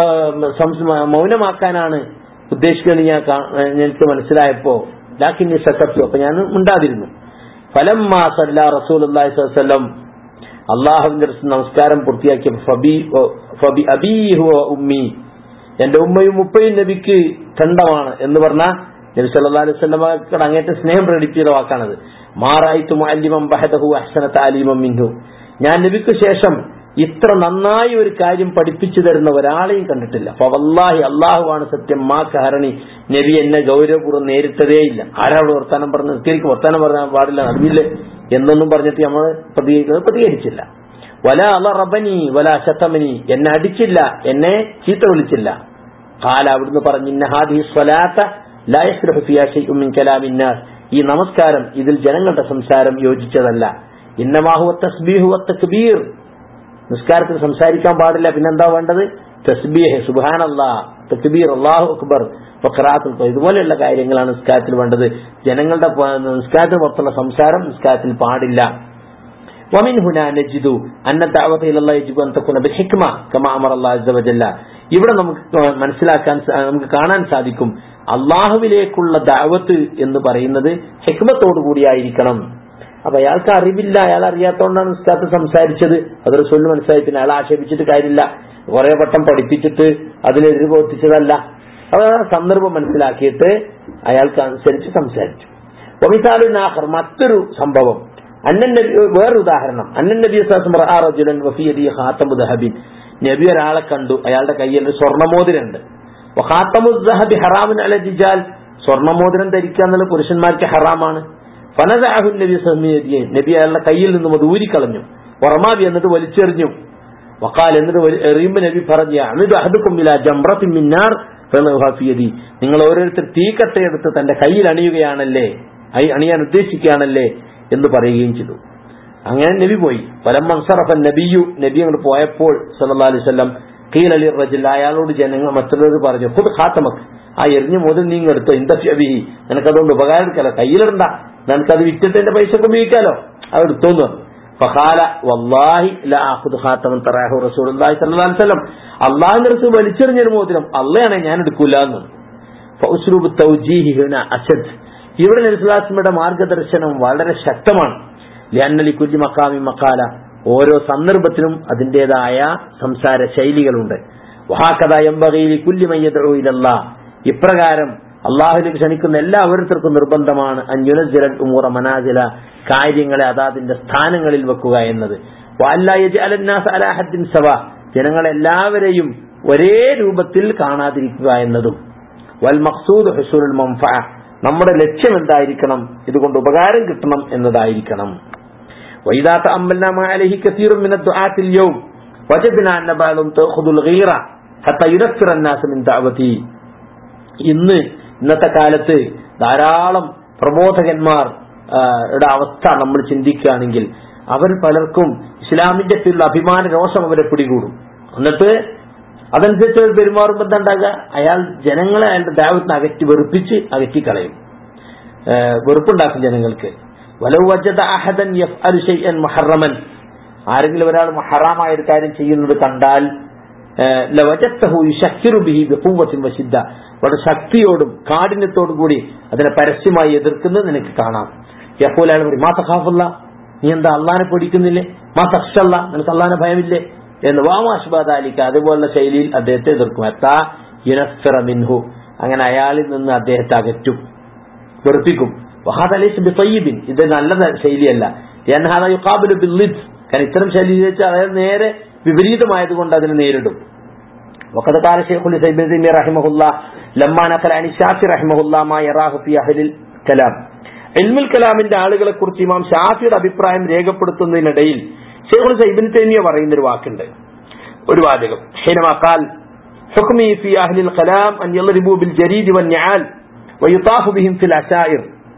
മൗനമാക്കാനാണ് ഉദ്ദേശിക്കുന്നത് ഞാൻ എനിക്ക് മനസ്സിലായപ്പോ ലാക്കിന്റെ സക്കത്തു അപ്പൊ ഞാൻ മിണ്ടാതിരുന്നു ഫലമ്മാ സല്ല റസൂൽ അള്ളാഹിസ്വല്ലം അള്ളാഹുവിന്റെ നമസ്കാരം പൂർത്തിയാക്കിയ ഫബി ഫബി അബീഹു ഉമ്മി എന്റെ ഉമ്മയും ഉപ്പയും നബിക്ക് ഖണ്ഡമാണ് എന്ന് പറഞ്ഞ നബി സല്ലാ അലൈഹി സ്വലമക്കടെ അങ്ങേറ്റ സ്നേഹം പ്രകടിപ്പിച്ച വാക്കാണത് മാറായിത്തു മാലിമം ബഹദഹു അഹ്സന താലിമം മിൻഹു ഞാൻ നബിക്ക് ശേഷം ഇത്ര നന്നായി ഒരു കാര്യം പഠിപ്പിച്ചു തരുന്ന ഒരാളെയും കണ്ടിട്ടില്ല അപ്പൊ വല്ലാഹി അള്ളാഹുവാണ് സത്യം മാ കഹരണി നബി എന്നെ ഗൗരവപൂർവ്വം നേരിട്ടതേയില്ല ആരാവിടെ വർത്താനം പറഞ്ഞ് നിസ്കരിക്ക് വർത്താനം പറയാൻ പാടില്ല അറിയില്ലേ എന്നൊന്നും പറഞ്ഞിട്ട് നമ്മൾ പ്രതികരിക്കുന്നത് പ്രതികരിച്ചില്ല വല അല റബനി വല ശതമനി എന്നെ അടിച്ചില്ല എന്നെ ചീത്ത വിളിച്ചില്ല കാല അവിടുന്ന് പറഞ്ഞു ഇന്നഹാദി സ്വലാത്ത കലാമിന്നാസ് ഈ നമസ്കാരം ഇതിൽ ജനങ്ങളുടെ സംസാരം യോജിച്ചതല്ല ഇന്നമാഹുവ തസ്ബീഹുവ തക്ബീർ നിസ്കാരത്തിൽ സംസാരിക്കാൻ പാടില്ല പിന്നെന്താ വേണ്ടത് തസ്ബീഹ് സുബാനല്ലാ തക്ബീർ അള്ളാഹു അക്ബർ ഫഖറാത്തുൽ ഇതുപോലെയുള്ള കാര്യങ്ങളാണ് നിസ്കാരത്തിൽ വേണ്ടത് ജനങ്ങളുടെ നിസ്കാരത്തിന് പുറത്തുള്ള സംസാരം നിസ്കാരത്തിൽ പാടില്ല ومن هنا نجد أن الدعوة إلى الله يجب أن تكون بالحكمة كما أمر الله عز وجل ഇവിടെ നമുക്ക് മനസ്സിലാക്കാൻ നമുക്ക് കാണാൻ സാധിക്കും അള്ളാഹുവിലേക്കുള്ള ദാവത്ത് എന്ന് പറയുന്നത് ഹിക്മത്തോടു കൂടിയായിരിക്കണം അപ്പൊ അയാൾക്ക് അറിവില്ല അയാൾ അറിയാത്തതുകൊണ്ടാണ് ഉസ്താദ് സംസാരിച്ചത് അത് റസൂലിന് മനസ്സിലായി പിന്നെ അയാൾ ആക്ഷേപിച്ചിട്ട് കാര്യമില്ല കുറെ വട്ടം പഠിപ്പിച്ചിട്ട് അതിനെതിരെ പ്രവർത്തിച്ചതല്ല അപ്പൊ ആ സന്ദർഭം മനസ്സിലാക്കിയിട്ട് അയാൾക്ക് അനുസരിച്ച് സംസാരിച്ചു ഒമിസാലു നാഹർ മറ്റൊരു സംഭവം അന്നൻ നബി വേറൊരു ഉദാഹരണം അന്നൻ നബി റജുലൻ വഫിയദി ഖാത്തമു ദഹബിൻ നബി ഒരാളെ കണ്ടു അയാളുടെ കയ്യിൽ ഒരു സ്വർണ്ണമോതിരണ്ട് ഖാത്തമു ദഹബി ഹറാമിൻ അല ജിജാൽ സ്വർണ്ണമോതിരം ധരിക്കുക എന്നുള്ളത് പുരുഷന്മാർക്ക് ഹറാമാണ് ഫനദാഹു നബി സഹ്മിയദിയെ നബി അയാളുടെ കയ്യിൽ നിന്നും അത് ഊരിക്കളഞ്ഞു ഉറമാബി എന്നിട്ട് വലിച്ചെറിഞ്ഞു വക്കാൽ എന്നിട്ട് വലി- എറിയുമ്പോ നബി പറഞ്ഞു അമിത് അഹദുക്കുമില്ല ജംറത്തിൻ മിന്നാർ ഫിയദി നിങ്ങൾ ഓരോരുത്തർ തീക്കട്ടയെടുത്ത് തന്റെ കയ്യിൽ അണിയുകയാണല്ലേ അയി- അണിയാൻ ഉദ്ദേശിക്കുകയാണല്ലേ എന്ന് പറയുകയും ചെയ്തു അങ്ങനെ നബി പോയി ഫലം മൻസറഫൻ നബിയു നബി അങ്ങോട്ട് പോയപ്പോൾ സല്ലല്ലാഹു അലൈഹി വസല്ലം ഖീൽ അലി റജുൽ അയാളോട് ജനങ്ങൾ മറ്റുള്ളവർ പറഞ്ഞു ഖുദ് ഖാത്തമക് ആ എറിഞ്ഞ മുതൽ നീ എടുത്തോ ഇന്ത ഫിഅബിഹി നിനക്കതുകൊണ്ട് ഉപകാരം എടുക്കാലോ കയ്യിലിടണ്ട നിനക്കത് വിറ്റിട്ട് എന്റെ പൈസ ഒക്കെ ഉപയോഗിക്കാലോ അത് എടുത്തോന്ന് പറഞ്ഞു ഫഖാല വല്ലാഹി ലാ ആഖുദ് ഖാത്തമൻ തറാഹു റസൂലുള്ളാഹി സ്വല്ലല്ലാഹു അലൈഹി വസല്ലം അള്ളാഹുവിന്റെ റസൂൽ വലിച്ചെറിഞ്ഞൊരു മോതിരം അള്ളയാണ് ഞാൻ എടുക്കൂല എന്ന് ഫഉസ്ലൂബ് തൗജീഹി ഹുന അസദ് ഇവിടെ നബിസ്ലാസ്മയുടെ മാർഗദർശനം വളരെ ശക്തമാണ് ലിയന്നലി കുല്ലി മക്കാമി മക്കാല ഓരോ സന്ദർഭത്തിലും അതിന്റേതായ സംസാര ശൈലികളുണ്ട് വഹാക്കഥ എംബകയിലി കുല്ലി മയ്യദുഇലല്ല ഇപ്രകാരം അള്ളാഹുലേക്ക് ക്ഷണിക്കുന്ന എല്ലാവരുത്തർക്കും നിർബന്ധമാണ് അഞ്ജുനജിലൽ ഉമൂറ മനാജില കാര്യങ്ങളെ അതാതിന്റെ സ്ഥാനങ്ങളിൽ വെക്കുക എന്നത് അലാഹദ്ദിൻ സവ ജനങ്ങളെല്ലാവരെയും ഒരേ രൂപത്തിൽ കാണാതിരിക്കുക എന്നതും വൽ മഖ്സൂദ് ഹുസൂലുൽ മൻഫഅ നമ്മുടെ ലക്ഷ്യം എന്തായിരിക്കണം ഇതുകൊണ്ട് ഉപകാരം കിട്ടണം എന്നതായിരിക്കണം وإذا تأملنا ما عليه كثير من الدعاة اليوم وجدنا أن بعضهم تأخذ الغيرة حتى ينفر الناس من دعوته ഇന്ന് ഇന്നത്തെ കാലത്ത് ധാരാളം പ്രബോധകന്മാർ ആ, യുടെ അവസ്ഥ നമ്മൾ ചിന്തിക്കുകയാണെങ്കിൽ അവർ പലർക്കും ഇസ്ലാമിന്റെ പേരിൽ അഭിമാന രോഷം അവരെ പിടികൂടും എന്നിട്ട് അതനുസരിച്ച് അവർ പെരുമാറുമ്പോൾ എന്താ ഉണ്ടാകുക അയാൾ ജനങ്ങളെ അയാളുടെ ദാവത്തിന് അകറ്റി വെറുപ്പിച്ച് അകറ്റിക്കളയും ആ, വെറുപ്പുണ്ടാക്കും ജനങ്ങൾക്ക് വലവ് വജദ അഹദൻ യഫ്അലു ശൈഅൻ മുഹറമൻ ആരെങ്കിലും ഒരാൾ ഹറാമായ ഒരു കാര്യം ചെയ്യുന്നത് കണ്ടാൽ ഏഹ്, ലവജത്തഹു യുശക്കിറു ബിഹി ബിഖുവ്വത്തിൻ വശിദ്ദ വളരെ ശക്തിയോടും കാഠിന്യത്തോടും കൂടി അതിനെ പരസ്യമായി എതിർക്കുന്നത് നിനക്ക് കാണാം യപ്പോൾ അയാൾ പറയും മാ തഖാഫുല്ല നീ എന്താ അള്ളാനെ പേടിക്കുന്നില്ലേ മാ തഖ്ഷല്ല നിനക്ക് അള്ളാനെ ഭയമില്ലേ എന്ന് വാമാഷ്ബാദാലിക്ക അതുപോലുള്ള ശൈലിയിൽ അദ്ദേഹത്തെ എതിർക്കും എത്താ യുനഫിറ മിൻഹു അങ്ങനെ അയാളിൽ നിന്ന് അദ്ദേഹത്തെ അകറ്റും വെറുപ്പിക്കും വഹാദ് അലൈസ് ബിത്തയ്യിബിൻ ഇത് നല്ല ശൈലിയല്ല യൻഹാദ യുഖാബിലു ബില്ലിദ് കാരണം ഇത്തരം ശൈലി വെച്ചാൽ അതായത് നേരെ വിപരീതമായതുകൊണ്ട് അതിനെ നേരിടും وقد قال شيخ الإسلام ابن تيمية رحمه الله لما نقل عن الشافعي رحمه الله ما يراه في أهل الكلام ഇൽമുൽ കലാമിന്റെ ആളുകളെ കുറിച്ച് ഇമാം ഷാഫിയുടെ അഭിപ്രായം രേഖപ്പെടുത്തുന്നതിനിടയിൽ ഷെയ്ഖുൽ സൈബിൻ തേമിയ പറയുന്ന ഒരു വാക്കുണ്ട് ഒരു വാചകം حينما قال حكمي في أهل الكلام أن يضربوا بالجريد والنعال ويطاف بهم في العشائر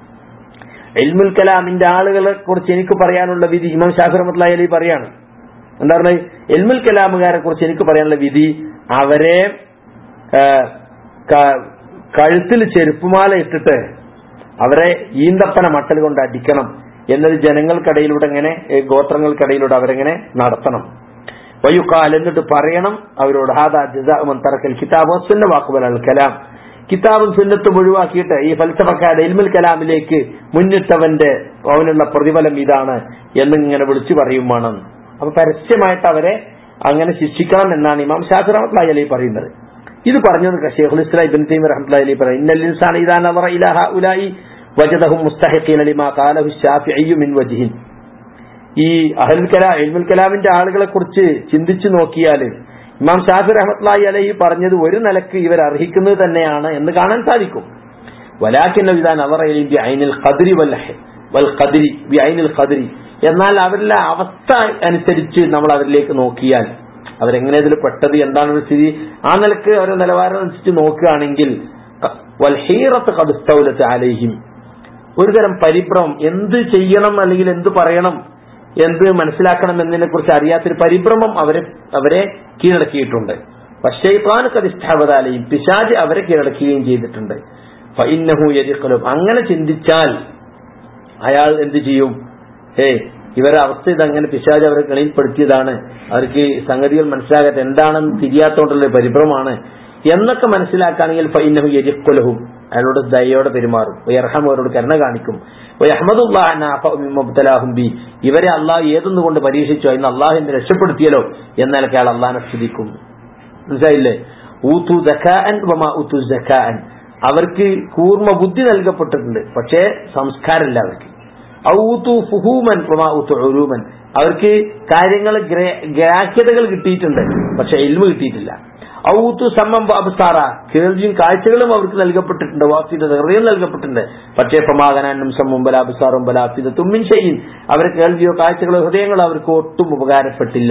ഇൽമുൽ കലാമിന്റെ ആളുകളെ കുറിച്ച് എനിക്ക് പറയാനുള്ള വിധി ഇമാം ഷാഫി റഹ്മത്തുള്ളാഹി അലൈഹി പറയാണ് എന്താ പറഞ്ഞത് എൽമുൽ കലാമുകാരെ കുറിച്ച് എനിക്ക് പറയാനുള്ള വിധി അവരെ ആ, ക- കഴുത്തിൽ ചെരുപ്പുമാല ഇട്ടിട്ട് അവരെ ഈന്തപ്പന മട്ടൽ കൊണ്ട് അടിക്കണം എന്നത് ജനങ്ങൾക്കിടയിലൂടെ എങ്ങനെ ഏ, ഗോത്രങ്ങൾക്കിടയിലൂടെ അവരെങ്ങനെ നടത്തണം വയുക്കാൽ എന്നിട്ട് പറയണം അവരോട് ഹാദാ ജസാഉമൻ തറക്കൽ കിതാബ് വസ്സുന്ന വാക്കുബൽ കലാം കിതാബും സുന്നത്തും ഒഴിവാക്കിയിട്ട് ഈ ഫൽസഫക്കാരുടെ ഇൽമുൽ കലാമിലേക്ക് മുന്നിട്ടവന്റെ അവനുള്ള പ്രതിഫലം ഇതാണ് എന്നിങ്ങനെ വിളിച്ചു പറയും വേണം അപ്പൊ പരസ്യമായിട്ട് അവരെ അങ്ങനെ ശിക്ഷിക്കണം എന്നാണ് ഇമാം ഷാഫി റഹ്മത്തുള്ളാഹി അലൈഹി പറയുന്നത് ഇത് പറഞ്ഞത് ഷെയ്ഖുൽ ഇസ്ലാം ഇബ്നു തൈമിയ റഹ്മത്തുള്ളാഹി അലൈഹി പറയും ഇന്നൽ ഇൻസാന ഇദാ നദറ ഇലാ ഹഉലായി വജദഹും മുസ്തഹിഖീന ലിമാ ഖാലഹു ശാഫിഈ മിൻ വജ്ഹിൻ ഈ അഹൽ കലാ ഇൽമുൽ കലാമിന്റെ ആളുകളെ കുറിച്ച് ചിന്തിച്ചു നോക്കിയാൽ ഇമാം ഷാഫി റഹ്മത്തുള്ളാഹി അലൈഹി പറഞ്ഞത് ഒരു നിലക്ക് ഇവർ അർഹിക്കുന്നത് തന്നെയാണ് എന്ന് കാണാൻ സാധിക്കും വലാക്കിൻ വിധാൻ അവർ ഐനിൽ ഖദ്രി വൽ ഹ- വൽ ഖദ്രി ബി ഐനിൽ ഖദ്രി എന്നാൽ അവരുടെ അവസ്ഥ അനുസരിച്ച് നമ്മൾ അവരിലേക്ക് നോക്കിയാൽ അവരെങ്ങനെ ഇതിൽ പെട്ടത് എന്താണ് ഒരു സ്ഥിതി ആ നിലക്ക് അവരുടെ നിലവാരം അനുസരിച്ച് നോക്കുകയാണെങ്കിൽ വൽ ഹീറത്ത് കടുസ്തൗലത്ത് ആലേഹിം ഒരു തരം പരിഭ്രമം എന്ത് ചെയ്യണം അല്ലെങ്കിൽ എന്ത് പറയണം എന്ത് മനസ്സിലാക്കണം എന്നതിനെ കുറിച്ച് അറിയാത്തൊരു പരിഭ്രമം അവരെ അവരെ കീഴടക്കിയിട്ടുണ്ട് പക്ഷേ കതിഷ്ഠാവതാലയും പിശാജ് അവരെ കീഴടക്കുകയും ചെയ്തിട്ടുണ്ട് ഫഇന്നഹു യരിഖലും അങ്ങനെ ചിന്തിച്ചാൽ അയാൾ എന്ത് ചെയ്യും ഏ ഇവരെ അവസ്ഥ ഇതങ്ങനെ പിശാജ് അവരെ കണിയിൽപ്പെടുത്തിയതാണ് അവർക്ക് ഈ സംഗതികൾ മനസ്സിലാകാത്ത എന്താണെന്ന് തിരിയാത്തോണ്ടുള്ള പരിഭ്രമമാണ് എന്നൊക്കെ മനസ്സിലാക്കുകയാണെങ്കിൽ ഫൈനഹു യരിക്കുലഹും അയാളോട് ദയോടെ പെരുമാറും വയർഹം അവരോട് കരുണ കാണിക്കും വയഹമ്മദുല്ലാഹും ബി ഇവരെ അള്ളാഹ് ഏതൊന്നുകൊണ്ട് പരീക്ഷിച്ചോ ഇന്ന് അള്ളാഹു എന്നെ രക്ഷപ്പെടുത്തിയല്ലോ എന്നൊക്കെ അയാൾ അള്ളാഹിനെ സ്തുതിക്കും മനസ്സിലായില്ലേ ഊത്തു ജക്കാൻ വമാ ഊത്തു ജക്കാൻ അവർക്ക് കൂർമ്മ ബുദ്ധി നൽകപ്പെട്ടിട്ടുണ്ട് പക്ഷേ സംസ്കാരമില്ല അവർക്ക് ഔത്തു ഫുഹൂമൻ വമാ ഊത്തു ഉറൂമൻ അവർക്ക് കാര്യങ്ങൾ ഗ്രാഹ്യതകൾ കിട്ടിയിട്ടുണ്ട് പക്ഷെ എൽമ കിട്ടിയിട്ടില്ല ഔത്തു സമ്മം അബ്സാറ കേൾവിയും കാഴ്ചകളും അവർക്ക് നൽകപ്പെട്ടിട്ടുണ്ട് വാഫിത ഹൃദയം നൽകപ്പെട്ടിട്ടുണ്ട് പക്ഷേ പ്രമാകനാനും സമ്മുമ്പല അബ്സാറും ബലാഫിത തുമ്മിൻ ചെയ്യും അവർ കേൾവിയോ കാഴ്ചകളോ ഹൃദയങ്ങളോ അവർക്ക് ഒട്ടും ഉപകാരപ്പെട്ടില്ല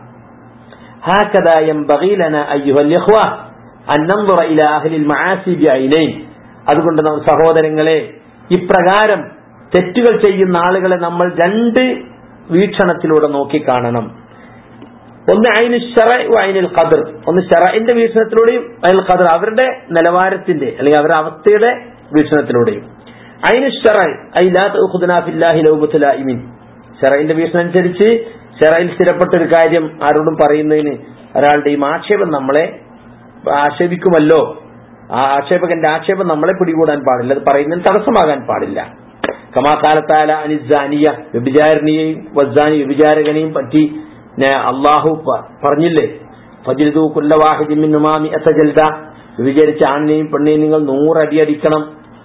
هكذا ينبغي لنا أيها الإخوة أن ننظر إلى أهل المعاصي بعينين അതുകൊണ്ട് നാം സഹോദരങ്ങളെ ഇപ്രകാരം തെറ്റുകൾ ചെയ്യുന്ന ആളുകളെ നമ്മൾ രണ്ട് വീക്ഷണത്തിലൂടെ നോക്കിക്കാണണം ഒന്ന് അയിന് ഷറ അയിനുൽ ഖദർ ഒന്ന് ഷറഇന്റെ വീക്ഷണത്തിലൂടെയും അയിൽ ഖദർ അവരുടെ നിലവാരത്തിന്റെ അല്ലെങ്കിൽ അവരുടെ അവസ്ഥയുടെ വീക്ഷണത്തിലൂടെയും അയിന് ഷറ ഐലാഖുദനാഫില്ലാഹിലൗബുലായിമിൻ ഷറഇന്റെ വീക്ഷണം അനുസരിച്ച് ഷറയിൽ സ്ഥിരപ്പെട്ട ഒരു കാര്യം ആരോടും പറയുന്നതിന് ഒരാളുടെയും ആക്ഷേപം നമ്മളെ ആക്ഷേപിക്കുമല്ലോ ആ ആക്ഷേപകന്റെ ആക്ഷേപം നമ്മളെ പിടികൂടാൻ പാടില്ല അത് പറയുന്നതിന് തടസ്സമാകാൻ പാടില്ല കമാകാലത്താല അനിസാനിയ വ്യഭിചാരിണിയെയും വസ്സാനി വ്യഭിചാരകനെയും പറ്റി അള്ളാഹു പറഞ്ഞില്ലേ ഫജിൽദു കുല്ലവാഹിദിമിന്നുമാമി എത്തജൽദ വിചാരിച്ച ആണിനെയും പെണ്ണിനെയും നിങ്ങൾ നൂറടി അടിക്കണം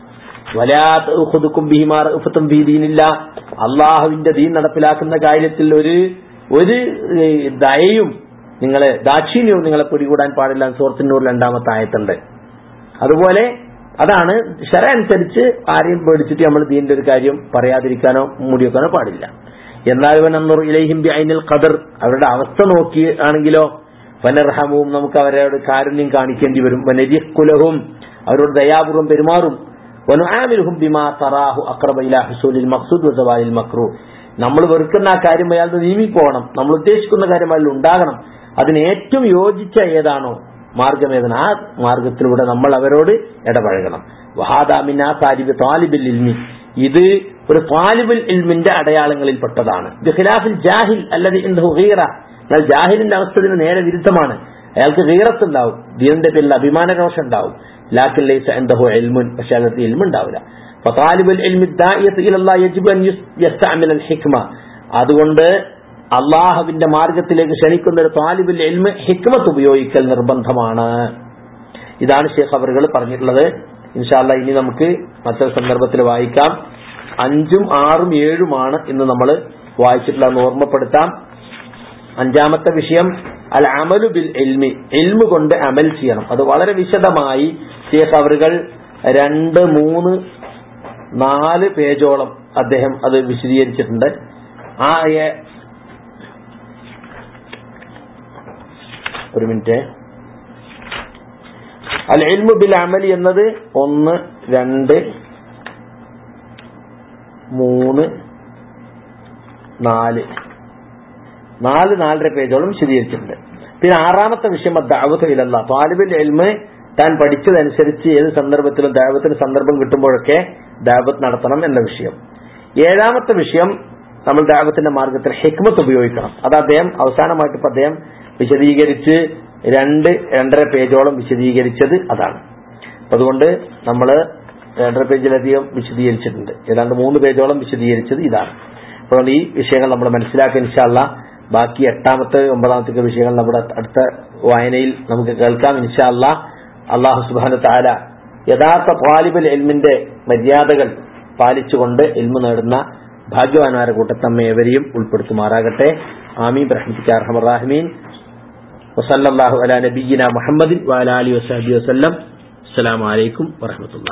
വലാത്തും ബിഹിമാർ ഉഫത്തും ഭീതിയിലില്ല അള്ളാഹുവിന്റെ ദീൻ നടപ്പിലാക്കുന്ന കാര്യത്തിൽ ഒരു ഒരു ദയയും നിങ്ങളെ ദാക്ഷിണ്യവും നിങ്ങളെ പിടികൂടാൻ പാടില്ല സൂറത്തിനൂർ രണ്ടാമത്തെ ആയത്തുണ്ട് അതുപോലെ അതാണ് ശര അനുസരിച്ച് ആരെയും പേടിച്ചിട്ട് നമ്മൾ ദീന്റെ ഒരു കാര്യം പറയാതിരിക്കാനോ മൂടിവെക്കാനോ പാടില്ല എന്നാൽ ഇവനന്നൂർ ഇലഹിം ബി ഐനിൽ ഖദർ അവരുടെ അവസ്ഥ നോക്കി ആണെങ്കിലോ വനർഹമവും നമുക്ക് അവരോട് കാരുണ്യം കാണിക്കേണ്ടി വരും വനരിക്കുലഹും അവരോട് ദയാപൂർവം പെരുമാറും വനുആമിലുഹും ബിമാ തറാഹു അക്രബ ഇലാ ഹുസൂലിൽ മഖ്സൂദ് വസവാലിൽ മക്രൂ നമ്മൾ വെറുക്കുന്ന ആ കാര്യം അയാൾ നീങ്ങിപ്പോകണം നമ്മൾ ഉദ്ദേശിക്കുന്ന കാര്യം അയാൾ ഉണ്ടാകണം അതിന് ഏറ്റവും യോജിച്ച ഏതാണോ മാർഗം ഏതാണ് ആ മാർഗത്തിലൂടെ നമ്മൾ അവരോട് ഇടപഴകണം വഹാദാമിന താലിബ് താലിബിൽ ഇൽമി ഇത് ഒരു താലിബുൽ ഇൽമിന്റെ അടയാളങ്ങളിൽപ്പെട്ടതാണ് ബിഖിലാഫിൽ ജാഹിൽ അല്ലത് ഹീറ എന്നാൽ ജാഹിലിന്റെ അവസ്ഥ ഇതിന് നേരെ വിരുദ്ധമാണ് അയാൾക്ക് ഹീറത്ത് ഉണ്ടാവും ദീനിന്റെ പേരിൽ അഭിമാനരോഷം ഉണ്ടാവും ലാക്കിൻ ലൈസ എന്തഹു എൽമുൻ പക്ഷെ അകത്ത് എൽമുണ്ടാവില്ല ഫതാലിബുൽ ഇൽമി ദാഇയത്ത് ഇലല്ലാഹ് യജിബു അൻ യസ്തഅമിൽ അൽ ഹിക്മ അതുകൊണ്ട് അള്ളാഹുവിന്റെ മാർഗത്തിലേക്ക് ക്ഷണിക്കുന്ന ഒരു താലിബുൽ എൽമ് ഹിക്മത്ത് ഉപയോഗിക്കൽ നിർബന്ധമാണ് ഇതാണ് ഷേഖ് അവറുകൾ പറഞ്ഞിട്ടുള്ളത് ഇൻഷാല്ല ഇനി നമുക്ക് മറ്റൊരു സന്ദർഭത്തിൽ വായിക്കാം അഞ്ചും ആറും ഏഴുമാണ് ഇന്ന് നമ്മൾ വായിച്ചിട്ടുള്ളതെന്ന് ഓർമ്മപ്പെടുത്താം അഞ്ചാമത്തെ വിഷയം അൽ അമലു ബിൽ എൽമി എൽമു കൊണ്ട് അമൽ ചെയ്യണം അത് വളരെ വിശദമായി ഷേഖ് അവറുകൾ രണ്ട് മൂന്ന് നാല് പേജോളം അദ്ദേഹം അത് വിശദീകരിച്ചിട്ടുണ്ട് ആ ഒരു മിനിറ്റ് അൽ ഇൽമു ബിൽ അമലി എന്നത് ഒന്ന് രണ്ട് മൂന്ന് നാല് നാല് നാലര പേജോളം വിശദീകരിച്ചിട്ടുണ്ട് പിന്നെ ആറാമത്തെ വിഷയം ദാവത്ത് ഇലല്ല താലിബിൽ എൽമ് താൻ പഠിച്ചതനുസരിച്ച് ഏത് സന്ദർഭത്തിലും ദാവത്തിന് സന്ദർഭം കിട്ടുമ്പോഴൊക്കെ ദാവത്ത് നടത്തണം എന്ന വിഷയം ഏഴാമത്തെ വിഷയം നമ്മൾ ദാവത്തിന്റെ മാർഗത്തിൽ ഹിക്മത്ത് ഉപയോഗിക്കണം അത് അദ്ദേഹം അവസാനമായിട്ട് ഇപ്പൊ അദ്ദേഹം വിശദീകരിച്ച് രണ്ട് രണ്ടര പേജോളം വിശദീകരിച്ചത് അതാണ് അപ്പൊ അതുകൊണ്ട് നമ്മൾ രണ്ടര പേജിലധികം വിശദീകരിച്ചിട്ടുണ്ട് ഏതാണ്ട് മൂന്ന് പേജോളം വിശദീകരിച്ചത് ഇതാണ് അപ്പോൾ ഈ വിഷയങ്ങൾ നമ്മൾ മനസ്സിലാക്കി ഇൻഷാല്ല ബാക്കി എട്ടാമത്തെ ഒമ്പതാമത്തെ വിഷയങ്ങൾ നമ്മുടെ അടുത്ത വായനയിൽ നമുക്ക് കേൾക്കാം ഇൻഷാല്ല അള്ളാഹു സുബാന താല യഥാർത്ഥ താലിബുൽ എൽമിന്റെ മര്യാദകൾ പാലിച്ചുകൊണ്ട് എൽമു നേടുന്ന ഭാഗ്യവാന്മാരെ കൂട്ടത്തമ്മ ഏവരെയും ഉൾപ്പെടുത്തുമാറാകട്ടെ ആമീൻ റഹ്മത്തിക്ക് അർഹമറാഹിമീൻ വസല്ലാഹു അല നബീന മുഹമ്മദിൻ വാലാലി വസാബി വസ്ലം അസ്സലാമലൈക്കും വറഹമത്തുള്ള